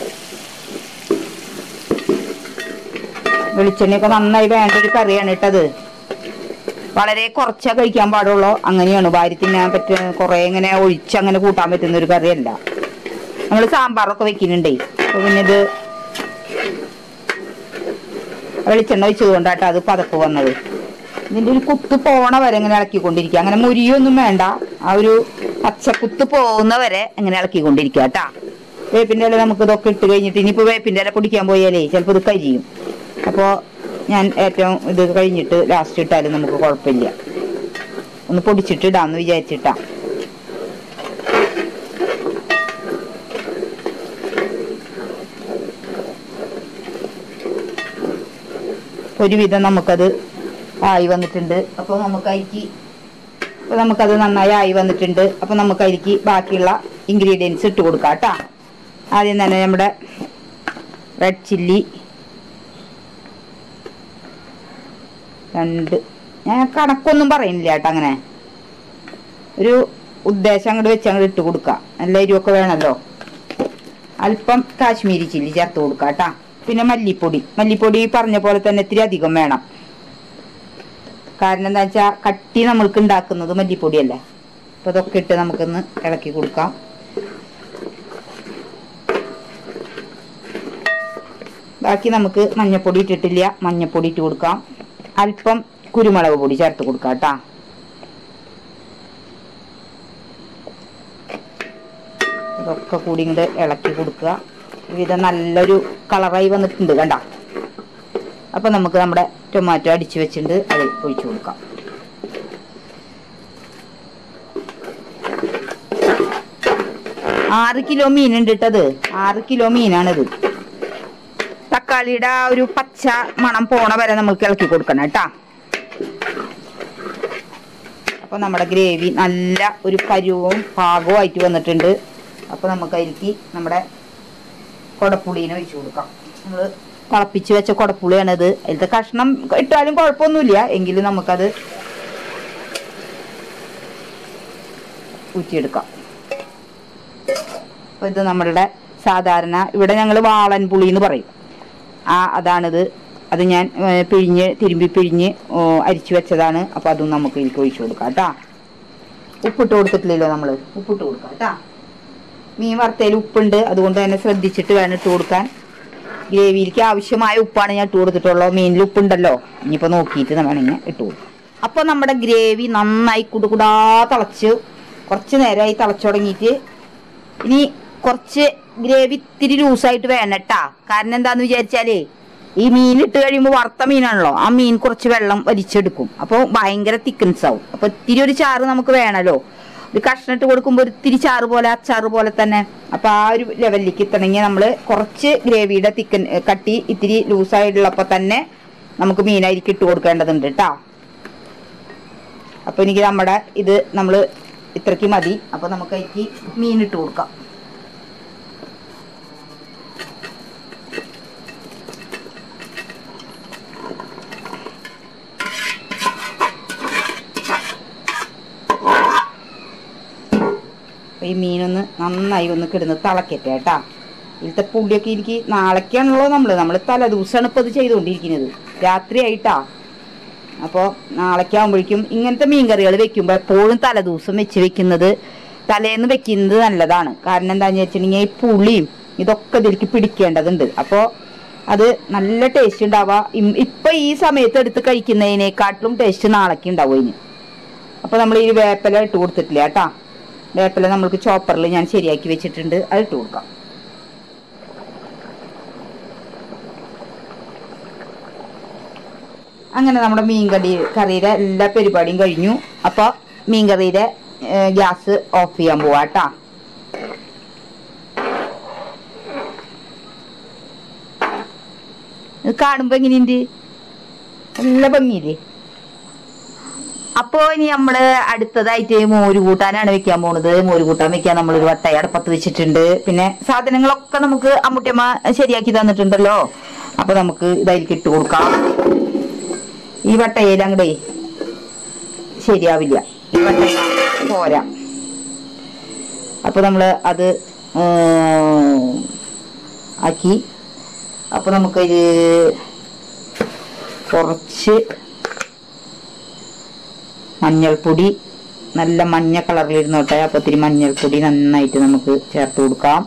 വെളിച്ചെണ്ണയൊക്കെ നന്നായി വേണ്ട ഒരു കറിയാണ് ഇട്ടത് വളരെ കുറച്ചേ കഴിക്കാൻ പാടുള്ളൂ അങ്ങനെയാണ് വാരി തിന്നാൻ പറ്റുക കുറെ ഇങ്ങനെ ഒഴിച്ച് അങ്ങനെ കൂട്ടാൻ പറ്റുന്ന ഒരു കറിയല്ല നമ്മൾ സാമ്പാറൊക്കെ വെക്കുന്നുണ്ടേ അപ്പൊ പിന്നെ ഇത് വെളിച്ചെണ്ണ ഒഴിച്ചത് കൊണ്ടാട്ടോ അത് പതപ്പ് വന്നത് ഇതിന്റെ ഒരു കുത്ത് പോണ വരെ ഇങ്ങനെ ഇളക്കിക്കൊണ്ടിരിക്കുക അങ്ങനെ മുരിയൊന്നും വേണ്ട ആ ഒരു പച്ചക്കുത്ത് പോകുന്ന വരെ ഇങ്ങനെ ഇളക്കിക്കൊണ്ടിരിക്കുക കേട്ടാ വേപ്പിന്റെ ഇല നമുക്ക് ഇതൊക്കെ ഇട്ട് കഴിഞ്ഞിട്ട് ഇനിയിപ്പോ വേപ്പിന്റെ ഇല പൊടിക്കാൻ പോയാലേ ചിലപ്പോ ഇത് കരിയും അപ്പോ ഞാൻ ഏറ്റവും ഇത് കഴിഞ്ഞിട്ട് ലാസ്റ്റ് ഇട്ടാലും നമുക്ക് കുഴപ്പമില്ല ഒന്ന് പൊടിച്ചിട്ട് ഇടാന്ന് വിചാരിച്ചിട്ടാ ഒരുവിധം നമുക്കത് ആയി വന്നിട്ടുണ്ട് അപ്പോൾ നമുക്ക് അതിലേക്ക് അപ്പോൾ നമുക്കത് നന്നായി ആയി വന്നിട്ടുണ്ട് അപ്പോൾ നമുക്ക് അതിലേക്ക് ബാക്കിയുള്ള ഇൻഗ്രീഡിയൻസ് ഇട്ട് കൊടുക്കാം കേട്ടോ ആദ്യം തന്നെ നമ്മുടെ റെഡ് ചില്ലി രണ്ട് ഞാൻ കണക്കൊന്നും പറയുന്നില്ല കേട്ടോ അങ്ങനെ ഒരു ഉദ്ദേശം അങ്ങോട്ട് വെച്ച് അങ്ങോട്ട് ഇട്ട് കൊടുക്കുക നല്ല എരിവൊക്കെ വേണമല്ലോ അല്പം കാശ്മീരി ചില്ലി ചേർത്ത് കൊടുക്കുക കേട്ടാ പിന്നെ മല്ലിപ്പൊടി മല്ലിപ്പൊടി പറഞ്ഞ പോലെ തന്നെ ഇത്തിരി അധികം വേണം കാരണം എന്താ വെച്ചാ കട്ടി നമ്മൾക്ക് ഉണ്ടാക്കുന്നത് മല്ലിപ്പൊടിയല്ലേ അപ്പൊ ഇതൊക്കെ ഇട്ട് നമുക്കൊന്ന് ഇളക്കി കൊടുക്കാം ബാക്കി നമുക്ക് മഞ്ഞപ്പൊടി ഇട്ടിട്ടില്ല മഞ്ഞപ്പൊടി ഇട്ട് കൊടുക്കാം അല്പം കുരുമുളക് പൊടി ചേർത്ത് കൊടുക്കാം കേട്ടാ ഇതൊക്കെ കൂടി ഇങ്ങോട്ട് ഇളക്കി കൊടുക്കുക ഇത് നല്ലൊരു കളറായി വന്നിട്ടുണ്ട് കണ്ട അപ്പൊ നമുക്ക് നമ്മുടെ ടൊമാറ്റോ അടിച്ചു വെച്ചിട്ടുണ്ട് അത് ഒഴിച്ചു കൊടുക്കാം ആറ് കിലോ മീൻ ഉണ്ട് ഇട്ടത് ആറ് കിലോ മീനാണിത് തക്കാളിയുടെ ആ ഒരു പച്ച മണം പോണ വരെ നമുക്ക് ഇളക്കി കൊടുക്കണം കേട്ടാ അപ്പൊ നമ്മുടെ ഗ്രേവി നല്ല ഒരു പരുവവും പാകവും ആയിട്ട് വന്നിട്ടുണ്ട് അപ്പൊ നമുക്ക് അതിലേക്ക് നമ്മുടെ കുടപ്പുളീനെ ഒഴിച്ചു കൊടുക്കാം നമ്മൾ തിളപ്പിച്ച് വെച്ച കുടപ്പുളിയാണിത് അതിലത്തെ കഷ്ണം ഇട്ടാലും കുഴപ്പമൊന്നുമില്ല എങ്കിലും നമുക്കത് ഊറ്റിയെടുക്കാം അപ്പൊ ഇത് നമ്മളുടെ സാധാരണ ഇവിടെ ഞങ്ങൾ വാളൻ പുളി എന്ന് പറയും ആ അതാണിത് അത് ഞാൻ ഏ, പിഴിഞ്ഞ് തിരുമ്പി പിഴിഞ്ഞ് ഓ, അരിച്ചു വെച്ചതാണ് അപ്പൊ അതും നമുക്ക് ഇതിലേക്ക് ഒഴിച്ചു കൊടുക്കാം കേട്ടാ ഉപ്പിട്ട് കൊടുത്തിട്ടില്ലല്ലോ നമ്മള് ഉപ്പിട്ട് കൊടുക്കാം കേട്ടാ മീൻ വറുത്തതിൽ ഉപ്പുണ്ട് അതുകൊണ്ട് തന്നെ ശ്രദ്ധിച്ചിട്ട് വേണം ഇട്ട് കൊടുക്കാൻ ഗ്രേവിയിലേക്ക് ആവശ്യമായ ഉപ്പാണ് ഞാൻ ഇട്ട് കൊടുത്തിട്ടുള്ളത് മീനിൽ ഉപ്പുണ്ടല്ലോ ഇനിയിപ്പോ നോക്കിയിട്ട് വേണമെങ്കിൽ ഇട്ട് കൊടുക്കാം അപ്പൊ നമ്മുടെ ഗ്രേവി നന്നായി കുടുകുടാ തിളച്ച് കുറച്ച് നേരമായി തിളച്ചു തുടങ്ങിയിട്ട് ഇനി കുറച്ച് ഗ്രേവി ഇത്തിരി ലൂസായിട്ട് വേണട്ടാ കാരണം എന്താന്ന് വിചാരിച്ചാലേ ഈ മീൻ ഇട്ട് കഴിയുമ്പോൾ വറുത്ത മീനാണല്ലോ ആ മീൻ കുറച്ച് വെള്ളം വലിച്ചെടുക്കും അപ്പോൾ ഭയങ്കര തിക്കൻസ് ആവും അപ്പൊ ഇത്തിരി ഒരു ചാറ് നമുക്ക് വേണമല്ലോ ഒരു കഷ്ണം ഇട്ട് കൊടുക്കുമ്പോൾ ഒരു ഇത്തിരി ചാറ് പോലെ അച്ചാറ് പോലെ തന്നെ അപ്പൊ ആ ഒരു ലെവലിലേക്ക് എത്തണമെങ്കിൽ നമ്മൾ കുറച്ച് ഗ്രേവിയുടെ തിക്കൻ കട്ടി ഇത്തിരി ലൂസായിട്ടുള്ളപ്പോൾ തന്നെ നമുക്ക് മീനായിരിക്കും ഇട്ട് കൊടുക്കേണ്ടതുണ്ട് കേട്ടോ അപ്പൊ എനിക്ക് നമ്മുടെ ഇത് നമ്മൾ ഇത്രയ്ക്ക് മതി അപ്പൊ നമുക്ക് അതിലേക്ക് മീൻ ഇട്ട് കൊടുക്കാം അപ്പൊ ഈ മീനൊന്ന് നന്നായി ഒന്ന് കിടന്ന് തിളക്കട്ടെ കേട്ടാ ഇതിലത്തെ പുളിയൊക്കെ എനിക്ക് നാളേക്കാണല്ലോ നമ്മള് നമ്മള് തലേ ദിവസമാണ് ഇപ്പൊ ഇത് ചെയ്തുകൊണ്ടിരിക്കുന്നത് രാത്രിയായിട്ടാ അപ്പോൾ നാളേക്കാകുമ്പോഴേക്കും ഇങ്ങനത്തെ മീൻകറികൾ വെക്കുമ്പോൾ എപ്പോഴും തലേദിവസം വെച്ച് വെക്കുന്നത് തലേന്ന് വെക്കുന്നത് നല്ലതാണ് കാരണം എന്താണെന്ന് വെച്ചിട്ടുണ്ടെങ്കിൽ ഈ പുളിയും ഇതൊക്കെ ഇതിലേക്ക് പിടിക്കേണ്ടതുണ്ട് അപ്പോൾ അത് നല്ല ടേസ്റ്റ് ഉണ്ടാവുക ഇം- ഇപ്പൊ ഈ സമയത്ത് എടുത്ത് കഴിക്കുന്നതിനേക്കാട്ടിലും ടേസ്റ്റ് നാളേക്ക് ഉണ്ടാവും ഇതിന് അപ്പോൾ നമ്മൾ ഈ വേപ്പില ഇട്ട് കൊടുത്തിട്ടില്ല കേട്ടാ വേപ്പില നമ്മൾക്ക് ചോപ്പറിൽ ഞാൻ ശരിയാക്കി വെച്ചിട്ടുണ്ട് അത് ഇട്ട് കൊടുക്കാം അങ്ങനെ നമ്മുടെ മീൻകറി കറിയുടെ എല്ലാ പരിപാടിയും കഴിഞ്ഞു അപ്പൊ മീൻകറിയുടെ ഗ്യാസ് ഓഫ് ചെയ്യാൻ പോവാട്ടാ ഇത് കാണുമ്പോ എങ്ങനെയുണ്ട് നല്ല ഭംഗിയില്ലേ അപ്പോ ഇനി നമ്മള് അടുത്തതായിട്ട് മോര് കൂട്ടാനാണ് വെക്കാൻ പോണത് മോര് കൂട്ടാൻ വെക്കാൻ നമ്മളൊരു വട്ടയ അടുപ്പത്ത് വെച്ചിട്ടുണ്ട് പിന്നെ സാധനങ്ങളൊക്കെ നമുക്ക് അമ്മുട്ടിയമ്മ ശരിയാക്കി തന്നിട്ടുണ്ടല്ലോ അപ്പൊ നമുക്ക് ഇതായിരിക്കും ഇട്ട് കൊടുക്കാം ഈ വട്ടയിൽ അങ്ങടേ ശരിയാവില്ല ഈ വട്ടയ പോരാ അപ്പൊ നമ്മള് അത് ഉം, ആക്കി അപ്പൊ നമുക്കൊരു കുറച്ച് മഞ്ഞൾപ്പൊടി നല്ല മഞ്ഞ കളറിലിരുന്നോട്ടെ അപ്പൊ ഇത്തിരി മഞ്ഞൾപ്പൊടി നന്നായിട്ട് നമുക്ക് ചേർത്ത് കൊടുക്കാം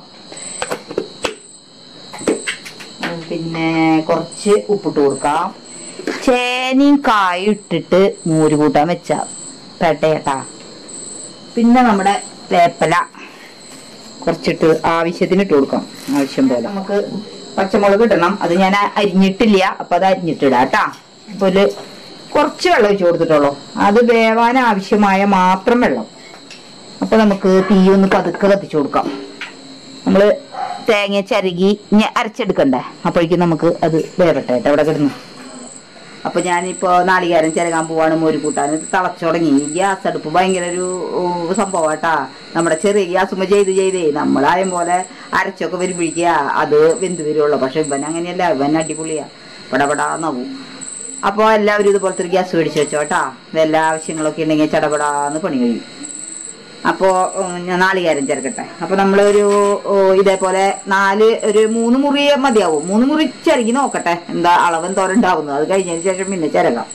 ഉം, പിന്നെ കുറച്ച് ഉപ്പിട്ട് കൊടുക്കാം ചേനയും കായും ഇട്ടിട്ട് മോര് കൂട്ടാൻ വെച്ച പേട്ടയേട്ടാ പിന്നെ നമ്മുടെ വേപ്പല കുറച്ചിട്ട് ആവശ്യത്തിന് ഇട്ട് കൊടുക്കാം ആവശ്യം പോലെ നമുക്ക് പച്ചമുളക് ഇടണം അത് ഞാൻ അരിഞ്ഞിട്ടില്ല അപ്പൊ അത് അരിഞ്ഞിട്ടിടാം കേട്ടാ അപ്പൊ ഒരു കുറച്ച് വെള്ളം ഒഴിച്ചു കൊടുത്തിട്ടുള്ളൂ അത് വേവാൻ ആവശ്യമായ മാത്രം വെള്ളം അപ്പൊ നമുക്ക് തീ ഒന്ന് പതുക്കെ കത്തിച്ചു കൊടുക്കാം നമ്മള് തേങ്ങ ചരുകി ഇനി അരച്ചെടുക്കണ്ടേ അപ്പോഴേക്കും നമുക്ക് അത് വേവട്ടെ കേട്ടോ അവിടെ കിടന്നു അപ്പൊ ഞാനിപ്പോ നാളികേരം ചിരകാൻ പോവാണ് മോര് കൂട്ടാൻ ഇത് തിളച്ചു തുടങ്ങി ഈ ഗ്യാസ് അടുപ്പ് ഭയങ്കര ഒരു സംഭവം കേട്ടാ നമ്മുടെ ചെറിയ ഗ്യാസുമ്പോ ചെയ്ത് ചെയ്തേ നമ്മളായും പോലെ അരച്ചൊക്കെ വരുമ്പോഴേക്കുക അത് വെന്ത് വരുള്ളൂ പക്ഷെ ഇവൻ അങ്ങനെയല്ല ഇവൻ അടിപൊളിയാ പടപടാന്നാവും അപ്പോൾ എല്ലാവരും ഇതുപോലത്തെ ഒരു ഗ്യാസ് മേടിച്ച് വെച്ചോ കേട്ടാ വല്ല ആവശ്യങ്ങളൊക്കെ ഉണ്ടെങ്കിൽ ചടപടാന്ന് പണി കഴിയും അപ്പോൾ ഞാൻ നാളികേരം ചേർക്കട്ടെ അപ്പോൾ നമ്മളൊരു ഓ, ഇതേപോലെ നാല് ഒരു മൂന്ന് മുറി മതിയാവും മൂന്ന് മുറി ചിരകി നോക്കട്ടെ എന്താ അളവ് എന്തോരം ഉണ്ടാവുന്നത് അത് കഴിഞ്ഞതിന് ശേഷം പിന്നെ ചിരകാം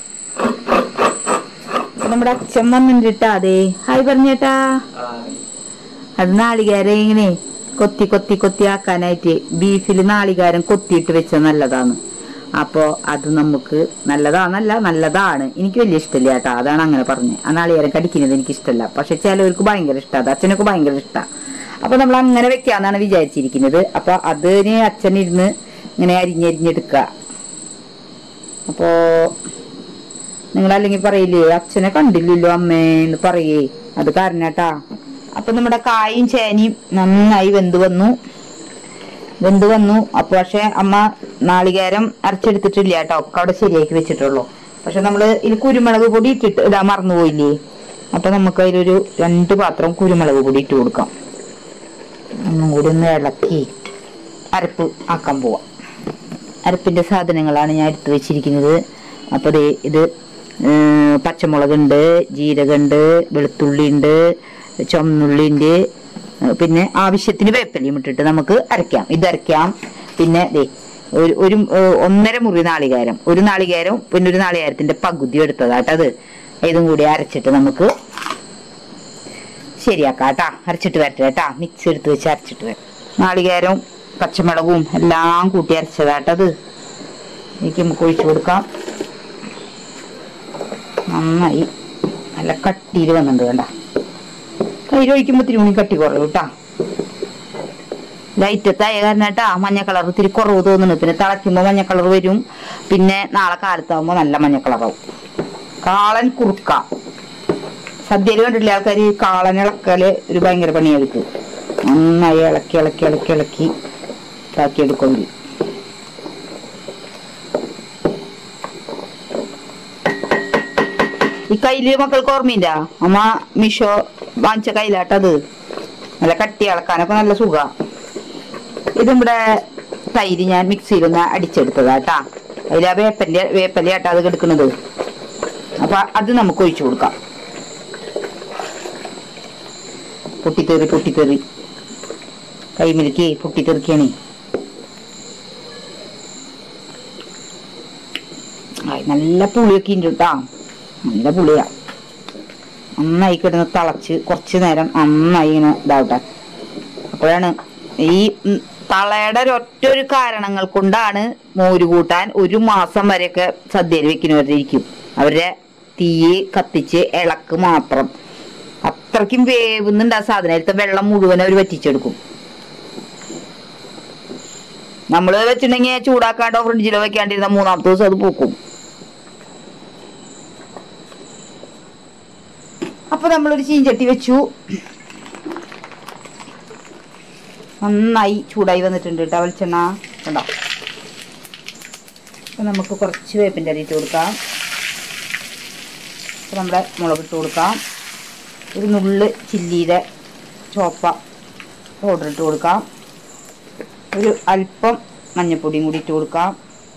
അപ്പൊ നമ്മുടെ അച്ഛൻ വന്നിട്ടാ അതെ ഹായ് പറഞ്ഞേട്ടാ അത് നാളികേരം ഇങ്ങനെ കൊത്തി കൊത്തി കൊത്തി ആക്കാനായിട്ട് ബീഫിൽ നാളികേരം കൊത്തിയിട്ട് വെച്ച നല്ലതാണ് അപ്പോ അത് നമുക്ക് നല്ലതാന്നല്ല നല്ലതാണ് എനിക്ക് വലിയ ഇഷ്ടമില്ല കേട്ടോ അതാണ് അങ്ങനെ പറഞ്ഞത് ആ നാളികേരം കടിക്കുന്നത് എനിക്ക് ഇഷ്ടമല്ല പക്ഷെ ചിലവർക്ക് ഭയങ്കര ഇഷ്ടമാണ് അത് അച്ഛനൊക്കെ ഭയങ്കര ഇഷ്ടമാണ് അപ്പൊ നമ്മൾ അങ്ങനെ വെക്കാന്നാണ് വിചാരിച്ചിരിക്കുന്നത് അപ്പൊ അതിന് അച്ഛൻ ഇരുന്ന് ഇങ്ങനെ അരിഞ്ഞരിഞ്ഞെടുക്കുക അപ്പോ നിങ്ങൾ അല്ലെങ്കിൽ പറയില്ലേ അച്ഛനെ കണ്ടില്ലല്ലോ അമ്മേ എന്ന് പറയേ അത് കാരണട്ടാ അപ്പൊ നമ്മുടെ കായും ചേനയും നന്നായി വെന്ത് വന്നു വെന്ത് വന്നു അപ്പൊ പക്ഷെ അമ്മ നാളികേരം അരച്ചെടുത്തിട്ടില്ല കേട്ടോ ഒക്കെ അവിടെ ശരിയാക്കി വെച്ചിട്ടുള്ളൂ പക്ഷെ നമ്മള് ഇതിൽ കുരുമുളക് പൊടി ഇട്ടിട്ട് ഇടാൻ മറന്നുപോയില്ലേ അപ്പൊ നമുക്ക് അതിലൊരു രണ്ട് പാത്രം കുരുമുളക് പൊടി ഇട്ട് കൊടുക്കാം ഒന്നും കൂടി ഒന്ന് ഇളക്കി അരപ്പ് ആക്കാൻ പോവാം അരപ്പിന്റെ സാധനങ്ങളാണ് ഞാൻ എടുത്തു വെച്ചിരിക്കുന്നത് അപ്പോൾ ദേ ഇത് ഉം, പച്ചമുളകുണ്ട് ജീരകമുണ്ട് വെളുത്തുള്ളി ഉണ്ട് ചുമന്നുള്ളി ഉണ്ട് പിന്നെ ആവശ്യത്തിന് വേപ്പലയും ഇട്ടിട്ട് നമുക്ക് അരയ്ക്കാം ഇത് അരയ്ക്കാം പിന്നെ ദേ ഒരു ഒരു ഏഹ്, ഒന്നര മുറി നാളികേരം ഒരു നാളികേരം പിന്നെ ഒരു നാളികേരത്തിന്റെ പകുതി എടുത്തതാട്ടത് ഇതും കൂടി അരച്ചിട്ട് നമുക്ക് ശരിയാക്കാം കേട്ടാ അരച്ചിട്ട് വരട്ടെ കേട്ടാ മിക്സ് എടുത്ത് വെച്ച് അരച്ചിട്ട് വരാം നാളികേരവും പച്ചമുളകും എല്ലാം കൂട്ടി അരച്ചതാട്ടത് എനിക്ക് നമുക്ക് ഒഴിച്ചു കൊടുക്കാം നന്നായി നല്ല കട്ടിയിൽ വന്നിട്ടുണ്ട് വേണ്ട കയ്യിൽ ഒഴിക്കുമ്പോൾ ഇത്തിരി മണി കട്ടി കുറയും കേട്ടാ ലൈറ്റത്തായ കാരണം കേട്ടാ മഞ്ഞ കളർ ഇത്തിരി കുറവ് തോന്നുന്നു പിന്നെ തിളയ്ക്കുമ്പോൾ മഞ്ഞ കളർ വരും പിന്നെ നാളെ കാലത്താവുമ്പോൾ നല്ല മഞ്ഞ കളറാവും കാളൻ കുറുക്ക സദ്യയിൽ കണ്ടിട്ടില്ല ആൾക്കാർ കാളൻ ഇളക്കല് ഒരു ഭയങ്കര പണിയെടുക്കും നന്നായി ഇളക്കി ഇളക്കി ഇളക്കി ഇളക്കി ഇതാക്കിയെടുക്കും അവര് ഈ കയ്യില് മക്കൾക്ക് ഓർമ്മയില്ല അമ്മ മിഷോ വാങ്ങിച്ച കയ്യിലാട്ടത് നല്ല കട്ടി ഇളക്കാനൊക്കെ നല്ല സുഖ ഇത് നമ്മുടെ തൈര് ഞാൻ മിക്സിയിലൊന്ന് അടിച്ചെടുത്തതാട്ടാ അതിൽ ആ വേപ്പന്റെ വേപ്പലയാട്ടാ അത് എടുക്കുന്നത് അപ്പൊ അത് നമുക്ക് ഒഴിച്ചു കൊടുക്കാം പൊട്ടിത്തെറി പൊട്ടിത്തെറി കൈമിലേക്ക് പൊട്ടിത്തെറിക്കണേ ആയി നല്ല പുളിയൊക്കെ ഉണ്ട് കേട്ടാ നല്ല പുളിയാ നന്നായി കിടന്ന് തിളച്ച് കുറച്ച് നേരം നന്നായി ഇങ്ങനെ ഇതാവട്ടെ അപ്പോഴാണ് ഈ ഉം, തളയുടെ ഒരൊറ്റ ഒരു കാരണങ്ങൾ കൊണ്ടാണ് മോര് കൂട്ടാൻ ഒരു മാസം വരെയൊക്കെ സദ്യയിൽ വെക്കുന്നവരിരിക്കും അവരുടെ തീ കത്തിച്ച് ഇളക്ക് മാത്രം അത്രയ്ക്കും വേവുന്നുണ്ട് ആ സാധനം അതിലത്തെ വെള്ളം മുഴുവൻ അവർ വറ്റിച്ചെടുക്കും നമ്മള് വെച്ചിട്ടുണ്ടെങ്കിൽ ചൂടാക്കാണ്ടോ ഫ്രിഡ്ജിലോ വെക്കാണ്ടിരുന്ന മൂന്നാമത്തെ ദിവസം അത് പൂക്കും അപ്പൊ നമ്മളൊരു ചീഞ്ചട്ടി വെച്ചു നന്നായി ചൂടായി വന്നിട്ടുണ്ട് കേട്ടോ വെളിച്ചെണ്ണ കണ്ടോ അപ്പൊ നമുക്ക് കുറച്ച് വേപ്പിൻ്റെ അരി ഇട്ട് കൊടുക്കാം അപ്പൊ നമ്മുടെ മുളക് ഇട്ട് കൊടുക്കാം ഒരു നുള്ള് ചില്ലിയുടെ ചോപ്പ പൗഡർ ഇട്ട് കൊടുക്കാം ഒരു അല്പം മഞ്ഞൾപ്പൊടിയും കൂടി ഇട്ട് കൊടുക്കാം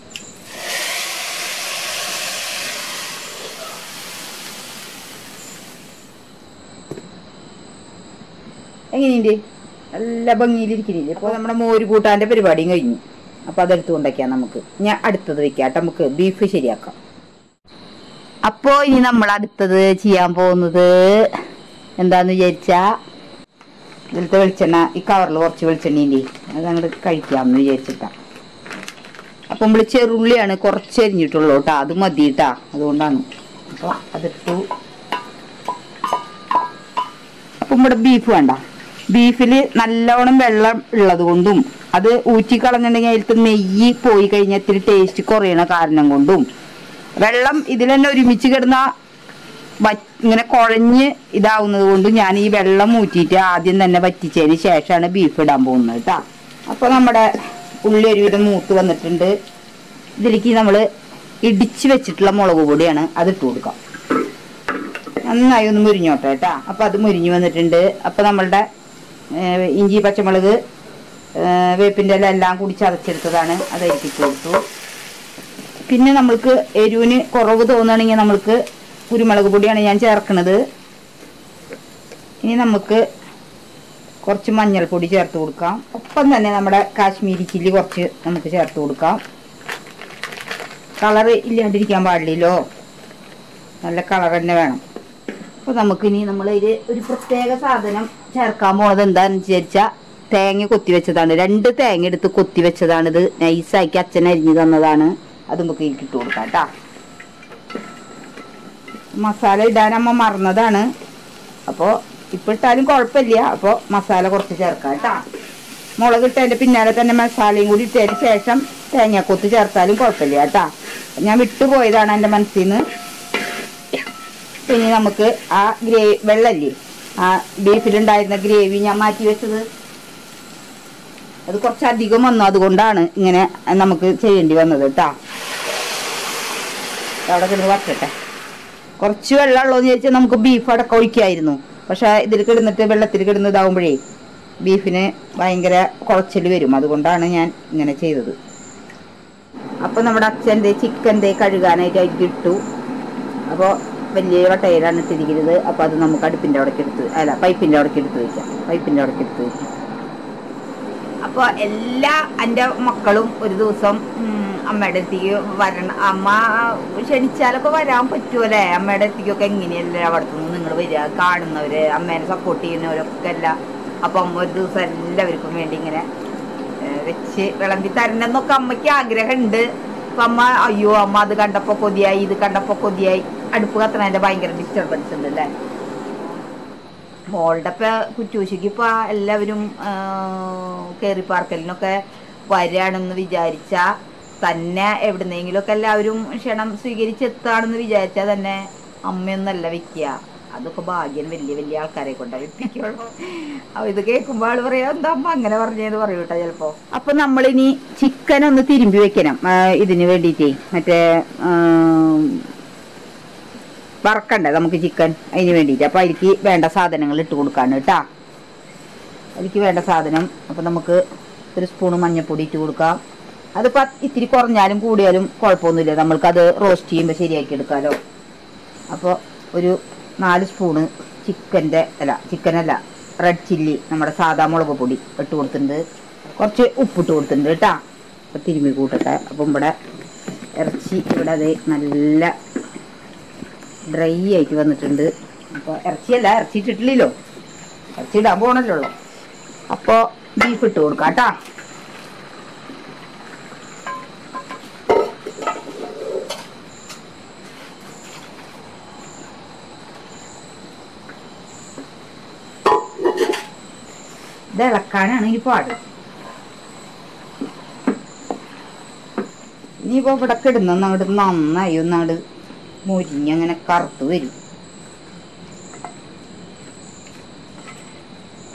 എങ്ങനെയുണ്ട് നല്ല ഭംഗിയിലിരിക്കുന്നില്ലേ അപ്പോൾ നമ്മുടെ മോര് കൂട്ടാൻ്റെ പരിപാടിയും കഴിഞ്ഞു അപ്പോൾ അതെടുത്ത് കൊണ്ടൊക്കെയാ നമുക്ക് ഞാൻ അടുത്തത് വെക്കാം കേട്ടോ നമുക്ക് ബീഫ് ശരിയാക്കാം അപ്പോൾ ഇനി നമ്മൾ അടുത്തത് ചെയ്യാൻ പോകുന്നത് എന്താന്ന് വിചാരിച്ചാ ഇതിലത്തെ വെളിച്ചെണ്ണ ഈ കവറിൽ കുറച്ച് വെളിച്ചെണ്ണയില്ലേ അത് അങ്ങോട്ട് കഴിക്കാമെന്ന് വിചാരിച്ചിട്ടാ അപ്പം നമ്മൾ ചെറുള്ളിയാണ് കുറച്ച് അരിഞ്ഞിട്ടുള്ളൂ കേട്ടോ അത് മതി കേട്ടാ അതുകൊണ്ടാണ് അപ്പോൾ അതിട്ടു അപ്പം ഇവിടെ ബീഫ് വേണ്ട ബീഫിൽ നല്ലോണം വെള്ളം ഉള്ളത് കൊണ്ടും അത് ഊറ്റി കളഞ്ഞിട്ടുണ്ടെങ്കിൽ അതിലത്തെ നെയ്യ് പോയി കഴിഞ്ഞാൽ ഇത്തിരി ടേസ്റ്റ് കുറയണ കാരണം കൊണ്ടും വെള്ളം ഇതിൽ തന്നെ ഒരുമിച്ച് കിടന്ന വറ്റ് ഇങ്ങനെ കുഴഞ്ഞ് ഇതാവുന്നത് കൊണ്ട് ഞാൻ ഈ വെള്ളം ഊറ്റിയിട്ട് ആദ്യം തന്നെ വറ്റിച്ചതിന് ശേഷമാണ് ബീഫ് ഇടാൻ പോകുന്നത് കേട്ടോ അപ്പോൾ നമ്മുടെ ഉള്ളി ഒരുവിധം മൂത്ത് വന്നിട്ടുണ്ട് ഇതിലേക്ക് നമ്മൾ ഇടിച്ച് വെച്ചിട്ടുള്ള മുളക് പൊടിയാണ് അത് ഇട്ട് കൊടുക്കാം നന്നായി ഒന്ന് മുരിഞ്ഞോട്ടെ കേട്ടാ അപ്പം അത് മുരിഞ്ഞു വന്നിട്ടുണ്ട് അപ്പം നമ്മളുടെ ഏഹ്, ഇഞ്ചി പച്ചമുളക് ഏഹ്, വേപ്പിൻ്റെ ഇല എല്ലാം കൂടി ചതച്ചെടുത്തതാണ് അത് അരിപ്പിച്ച് കൊടുത്തു പിന്നെ നമ്മൾക്ക് എരിവിന് കുറവ് തോന്നുകയാണെങ്കിൽ നമ്മൾക്ക് കുരുമുളക് പൊടിയാണ് ഞാൻ ചേർക്കുന്നത് ഇനി നമുക്ക് കുറച്ച് മഞ്ഞൾപ്പൊടി ചേർത്ത് കൊടുക്കാം ഒപ്പം തന്നെ നമ്മുടെ കാശ്മീരി ചില്ലി കുറച്ച് നമുക്ക് ചേർത്ത് കൊടുക്കാം കളറ് ഇല്ലാണ്ടിരിക്കാൻ പാടില്ലല്ലോ നല്ല കളർ തന്നെ വേണം അപ്പോൾ നമുക്കിനി നമ്മൾ ഇതിൽ ഒരു പ്രത്യേക സാധനം ചേർക്കാൻ പോണത് എന്താണെന്ന് വിചാരിച്ചാൽ തേങ്ങ കൊത്തി വെച്ചതാണ് രണ്ട് തേങ്ങ എടുത്ത് കൊത്തി വെച്ചതാണിത് നൈസാക്കി അച്ഛൻ അരിഞ്ഞു തന്നതാണ് അത് നമുക്ക് ഇതിലേക്ക് ഇട്ട് കൊടുക്കാം കേട്ടോ മസാല ഇടാൻ അമ്മ മറന്നതാണ് അപ്പോൾ ഇപ്പോൾ ഇട്ടാലും കുഴപ്പമില്ല അപ്പോൾ മസാല കുറച്ച് ചേർക്കാം കേട്ടോ മുളക് ഇട്ടതിൻ്റെ പിന്നാലെ തന്നെ മസാലയും കൂടി ഇട്ടതിന് ശേഷം തേങ്ങാക്കൊത്ത് ചേർത്താലും കുഴപ്പമില്ല കേട്ടോ ഞാൻ വിട്ടുപോയതാണ് എൻ്റെ മനസ്സിൽ നിന്ന് പിന്നെ നമുക്ക് ആ ഗ്രേവി വെള്ളല്ലേ ആ ബീഫിലുണ്ടായിരുന്ന ഗ്രേവി ഞാൻ മാറ്റി വെച്ചത് അത് കുറച്ചധികം വന്നു അതുകൊണ്ടാണ് ഇങ്ങനെ നമുക്ക് ചെയ്യേണ്ടി വന്നത് കേട്ടാ അവിടെ കിടന്ന് വറ്റട്ടെ കുറച്ച് വെള്ളമുള്ളതെന്ന് ചോദിച്ചാൽ നമുക്ക് ബീഫ് അടക്കം ഒഴിക്കായിരുന്നു പക്ഷെ ഇതിൽ കിടന്നിട്ട് വെള്ളത്തിൽ കിടന്ന് ഇതാവുമ്പോഴേ ബീഫിന് ഭയങ്കര കുളച്ചിൽ വരും അതുകൊണ്ടാണ് ഞാൻ ഇങ്ങനെ ചെയ്തത് അപ്പോൾ നമ്മുടെ അച്ഛൻ്റെ ചിക്കൻ്റെ കഴുകാനായിട്ട് അതിലേക്ക് ഇട്ടു അപ്പോൾ വലിയ വട്ടയിലാണ് ഇട്ടിരിക്കുന്നത് അപ്പോൾ അത് നമുക്ക് അടുപ്പിൻ്റെ അവിടേക്ക് എടുത്ത് അല്ല പൈപ്പിൻ്റെ അവിടേക്ക് എടുത്ത് വയ്ക്കാം പൈപ്പിൻ്റെ അവിടേക്ക് എടുത്ത് വയ്ക്കാം അപ്പോൾ എല്ലാ എൻ്റെ മക്കളും ഒരു ദിവസം ഉം, അമ്മയുടെ അടുത്തേക്ക് വരണം അമ്മ ക്ഷണിച്ചാലൊക്കെ വരാൻ പറ്റുമല്ലേ അമ്മയുടെ അടുത്തേക്കൊക്കെ എങ്ങനെയല്ലേ അവിടുത്തെ നിന്ന് നിങ്ങൾ വരിക കാണുന്നവര് അമ്മേനെ സപ്പോർട്ട് ചെയ്യുന്നവരൊക്കെ അല്ല അപ്പം അമ്മ ഒരു ദിവസം എല്ലാവർക്കും വേണ്ടി ഇങ്ങനെ ഏഹ്, വെച്ച് വിളമ്പി തരണം എന്നൊക്കെ അമ്മയ്ക്ക് ആഗ്രഹമുണ്ട് അപ്പം അമ്മ അയ്യോ അമ്മ അത് കണ്ടപ്പോൾ കൊതിയായി ഇത് കണ്ടപ്പോൾ കൊതിയായി അടുപ്പ് കത്തണതിൻ്റെ ഭയങ്കര ഡിസ്റ്റർബൻസ് ഉണ്ട് അല്ലേ മോളുടെ ഇപ്പൊ കുറ്റൂശിക്ക് ഇപ്പൊ എല്ലാവരും കയറി പാർക്കലിനൊക്കെ വരികയാണെന്ന് വിചാരിച്ച തന്നെ എവിടുന്നെങ്കിലുമൊക്കെ എല്ലാവരും ക്ഷണം സ്വീകരിച്ചെത്താണെന്ന് വിചാരിച്ചാൽ തന്നെ അമ്മയൊന്നല്ല വെക്കുക അതൊക്കെ ഭാഗ്യം വലിയ വലിയ ആൾക്കാരെ കൊണ്ടാ വെപ്പിക്കുള്ളൂ അപ്പൊ ഇത് കേൾക്കുമ്പോൾ ആള് പറയാ എന്താ അമ്മ അങ്ങനെ പറഞ്ഞേന്ന് പറയൂ കേട്ടോ ചിലപ്പോ അപ്പൊ നമ്മളിനി ചിക്കൻ ഒന്ന് തിരുമ്പി വെക്കണം ആ, ഇതിന് വേണ്ടിയിട്ടേ മറ്റേ ആ, വറക്കണ്ടേ നമുക്ക് ചിക്കൻ അതിന് വേണ്ടിയിട്ട് അപ്പോൾ അതിലേക്ക് വേണ്ട സാധനങ്ങൾ ഇട്ട് കൊടുക്കാണ് കേട്ടാ അതിലേക്ക് വേണ്ട സാധനം അപ്പോൾ നമുക്ക് ഒരു സ്പൂണ് മഞ്ഞൾപ്പൊടി ഇട്ട് കൊടുക്കാം അതിപ്പോൾ ഇത്തിരി കുറഞ്ഞാലും കൂടിയാലും കുഴപ്പമൊന്നുമില്ല നമ്മൾക്കത് റോസ്റ്റ് ചെയ്യുമ്പോൾ ശരിയാക്കി എടുക്കാമല്ലോ അപ്പോൾ ഒരു നാല് സ്പൂണ് ചിക്കൻ്റെ അല്ല ചിക്കനല്ല റെഡ് ചില്ലി നമ്മുടെ സാദാ മുളക് പൊടി ഇട്ട് കൊടുത്തിട്ടുണ്ട് കുറച്ച് ഉപ്പിട്ട് കൊടുത്തിട്ടുണ്ട് കേട്ടാ അപ്പോൾ തിരുമ്മി കൂട്ടട്ടെ അപ്പം ഇവിടെ ഇറച്ചി ഇവിടെ അത് നല്ല ഡ്രൈ ആയിട്ട് വന്നിട്ടുണ്ട് അപ്പോൾ ഇറച്ചിയല്ല ഇറച്ചി ഇട്ടിട്ടില്ലല്ലോ ഇറച്ചി ഇടാൻ പോകണല്ലോ അപ്പോൾ ബീഫ് ഇട്ട് കൊടുക്കാം കേട്ടാ ഇത് ഇളക്കാനാണ് ഈ പാട് ഇനിയിപ്പോ ഇവിടെ കിടന്ന അങ്ങോട്ട് നന്നായി ഒന്നങ്ങോട്ട് മുരിഞ്ഞങ്ങനെ കറുത്ത് വരും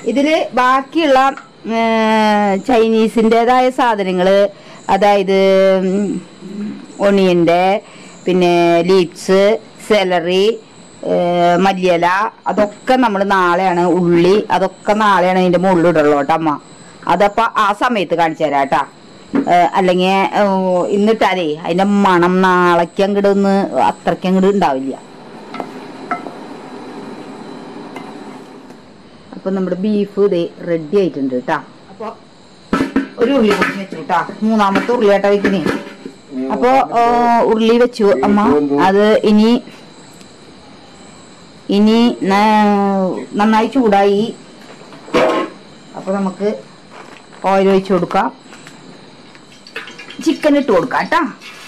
ഇതില് ബാക്കിയുള്ള ചൈനീസിൻ്റെതായ സാധനങ്ങൾ അതായത് ഒണിയൻ്റെ പിന്നെ ലീപ്സ് സെലറി മല്ലിയില അതൊക്കെ നമ്മൾ നാളെയാണ് ഉള്ളി അതൊക്കെ നാളെയാണ് അതിൻ്റെ മുകളിൽ ഇടുള്ളൂ കേട്ടോ അമ്മ അതപ്പോൾ ആ സമയത്ത് കാണിച്ചു തരാം കേട്ടാ അല്ലെങ്കിൽ ഇന്നിട്ടാലേ അതിൻ്റെ മണം നാളേക്ക് അങ്ങോട്ട് ഒന്ന് അത്രയ്ക്ക് അങ്ങോട്ട് ഉണ്ടാവില്ല അപ്പൊ നമ്മുടെ ബീഫ് ഇത് റെഡി ആയിട്ടുണ്ട് കേട്ടാ അപ്പൊ ഒരു ഉള്ളി കൂടി വെച്ചു കേട്ടാ മൂന്നാമത്തെ ഉള്ളി കേട്ടാ വെക്കുന്നേ അപ്പൊ ആ, ഉള്ളി വെച്ചു അമ്മ അത് ഇനി ഇനി ന- നന്നായി ചൂടായി അപ്പൊ നമുക്ക് ഓയിൽ ഒഴിച്ചു കൊടുക്കാം ചിക്കൻ ഇട്ട് കൊടുക്കാം കേട്ടാ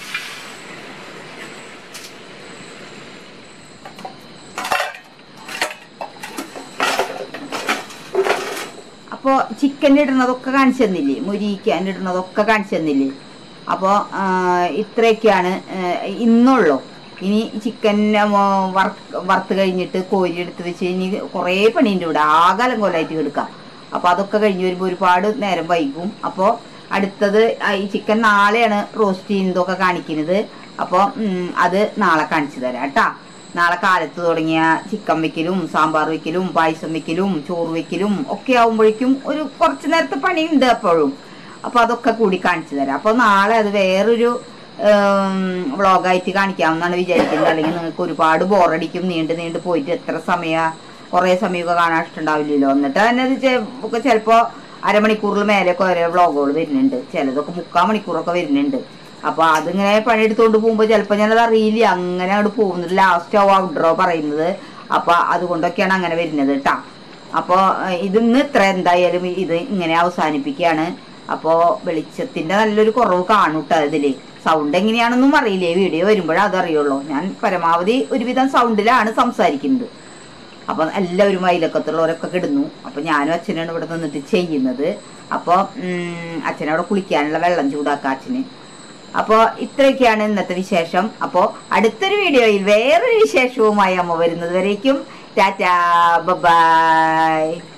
അപ്പോൾ ചിക്കൻ ഇടുന്നതൊക്കെ കാണിച്ചു തന്നില്ലേ മുരിക്കാൻ ഇടുന്നതൊക്കെ കാണിച്ചു തന്നില്ലേ അപ്പോൾ ഇത്രയൊക്കെയാണ് ആ, ഇന്നുള്ളൂ ഇനി ചിക്കൻ വറുത്ത് കഴിഞ്ഞിട്ട് കോരി എടുത്ത് വെച്ച് ഇനി കുറേ പണിയുണ്ട് ഇവിടെ ആകാലം കൊല്ലായിട്ട് എടുക്കാം അപ്പോൾ അതൊക്കെ കഴിഞ്ഞ് വരുമ്പോൾ ഒരുപാട് നേരം വൈകും അപ്പോൾ അടുത്തത് ആ, ഈ ചിക്കൻ നാളെയാണ് റോസ്റ്റ് ചെയ്യുന്നതൊക്കെ കാണിക്കുന്നത് അപ്പോൾ അത് നാളെ കാണിച്ചു തരാം കേട്ടാ നാളെ കാലത്ത് തുടങ്ങിയ ചിക്കൻ വെക്കലും സാമ്പാർ വെക്കലും പായസം വെക്കലും ചോറ് വെക്കലും ഒക്കെ ആവുമ്പോഴേക്കും ഒരു കുറച്ച് നേരത്തെ പണിയുണ്ട് അപ്പോഴും അപ്പൊ അതൊക്കെ കൂടി കാണിച്ചു തരാം അപ്പൊ നാളെ അത് വേറൊരു വ്ളോഗായിട്ട് കാണിക്കാമെന്നാണ് വിചാരിക്കുന്നത് അല്ലെങ്കിൽ നിങ്ങൾക്ക് ഒരുപാട് ബോറടിക്കും നീണ്ട് നീണ്ട് പോയിട്ട് എത്ര സമയ കുറേ സമയമൊക്കെ കാണാൻ ഇഷ്ടമുണ്ടാവില്ലല്ലോ എന്നിട്ട് തന്നെ ഇത് ചെ- ഒക്കെ ചിലപ്പോ അരമണിക്കൂറിൽ മേലെയൊക്കെ ഓരോ വ്ളോഗുകൾ വരുന്നുണ്ട് ചിലതൊക്കെ മുക്കാൽ മണിക്കൂറൊക്കെ വരുന്നുണ്ട് അപ്പൊ അതിങ്ങനെ പണിയെടുത്തോണ്ട് പോകുമ്പോ ചിലപ്പോ ഞാനത് അറിയില്ല അങ്ങനെ അങ്ങോട്ട് പോകുന്നത് ലാസ്റ്റ് ആവും ഔട്ട്ഡ്രോ പറയുന്നത് അപ്പൊ അതുകൊണ്ടൊക്കെയാണ് അങ്ങനെ വരുന്നത് കേട്ടാ അപ്പോ ഏഹ്, ഇതിന്ന് ഇത്ര എന്തായാലും ഇത് ഇങ്ങനെ അവസാനിപ്പിക്കുകയാണ് അപ്പോ വെളിച്ചത്തിന്റെ നല്ലൊരു കുറവ് കാണും കേട്ടോ ഇതില് സൗണ്ട് എങ്ങനെയാണെന്നും അറിയില്ലേ വീഡിയോ വരുമ്പോഴേ അതറിയുള്ളൂ ഞാൻ പരമാവധി ഒരുവിധം സൗണ്ടിലാണ് സംസാരിക്കുന്നത് അപ്പൊ എല്ലാവരും അയലക്കത്തുള്ളവരൊക്കെ കിടന്നു അപ്പൊ ഞാനും അച്ഛനാണ് ഇവിടെ നിന്നിട്ട് ചെയ്യുന്നത് അപ്പൊ അച്ഛനവിടെ കുളിക്കാനുള്ള വെള്ളം ചൂടാക്കാം അച്ഛന് അപ്പോൾ ഇത്രയൊക്കെയാണ് ഇന്നത്തെ വിശേഷം അപ്പോൾ അടുത്തൊരു വീഡിയോയിൽ വേറൊരു വിശേഷവുമായി അമ്മ വരുന്നത് വരേക്കും ടാറ്റാ ബൈ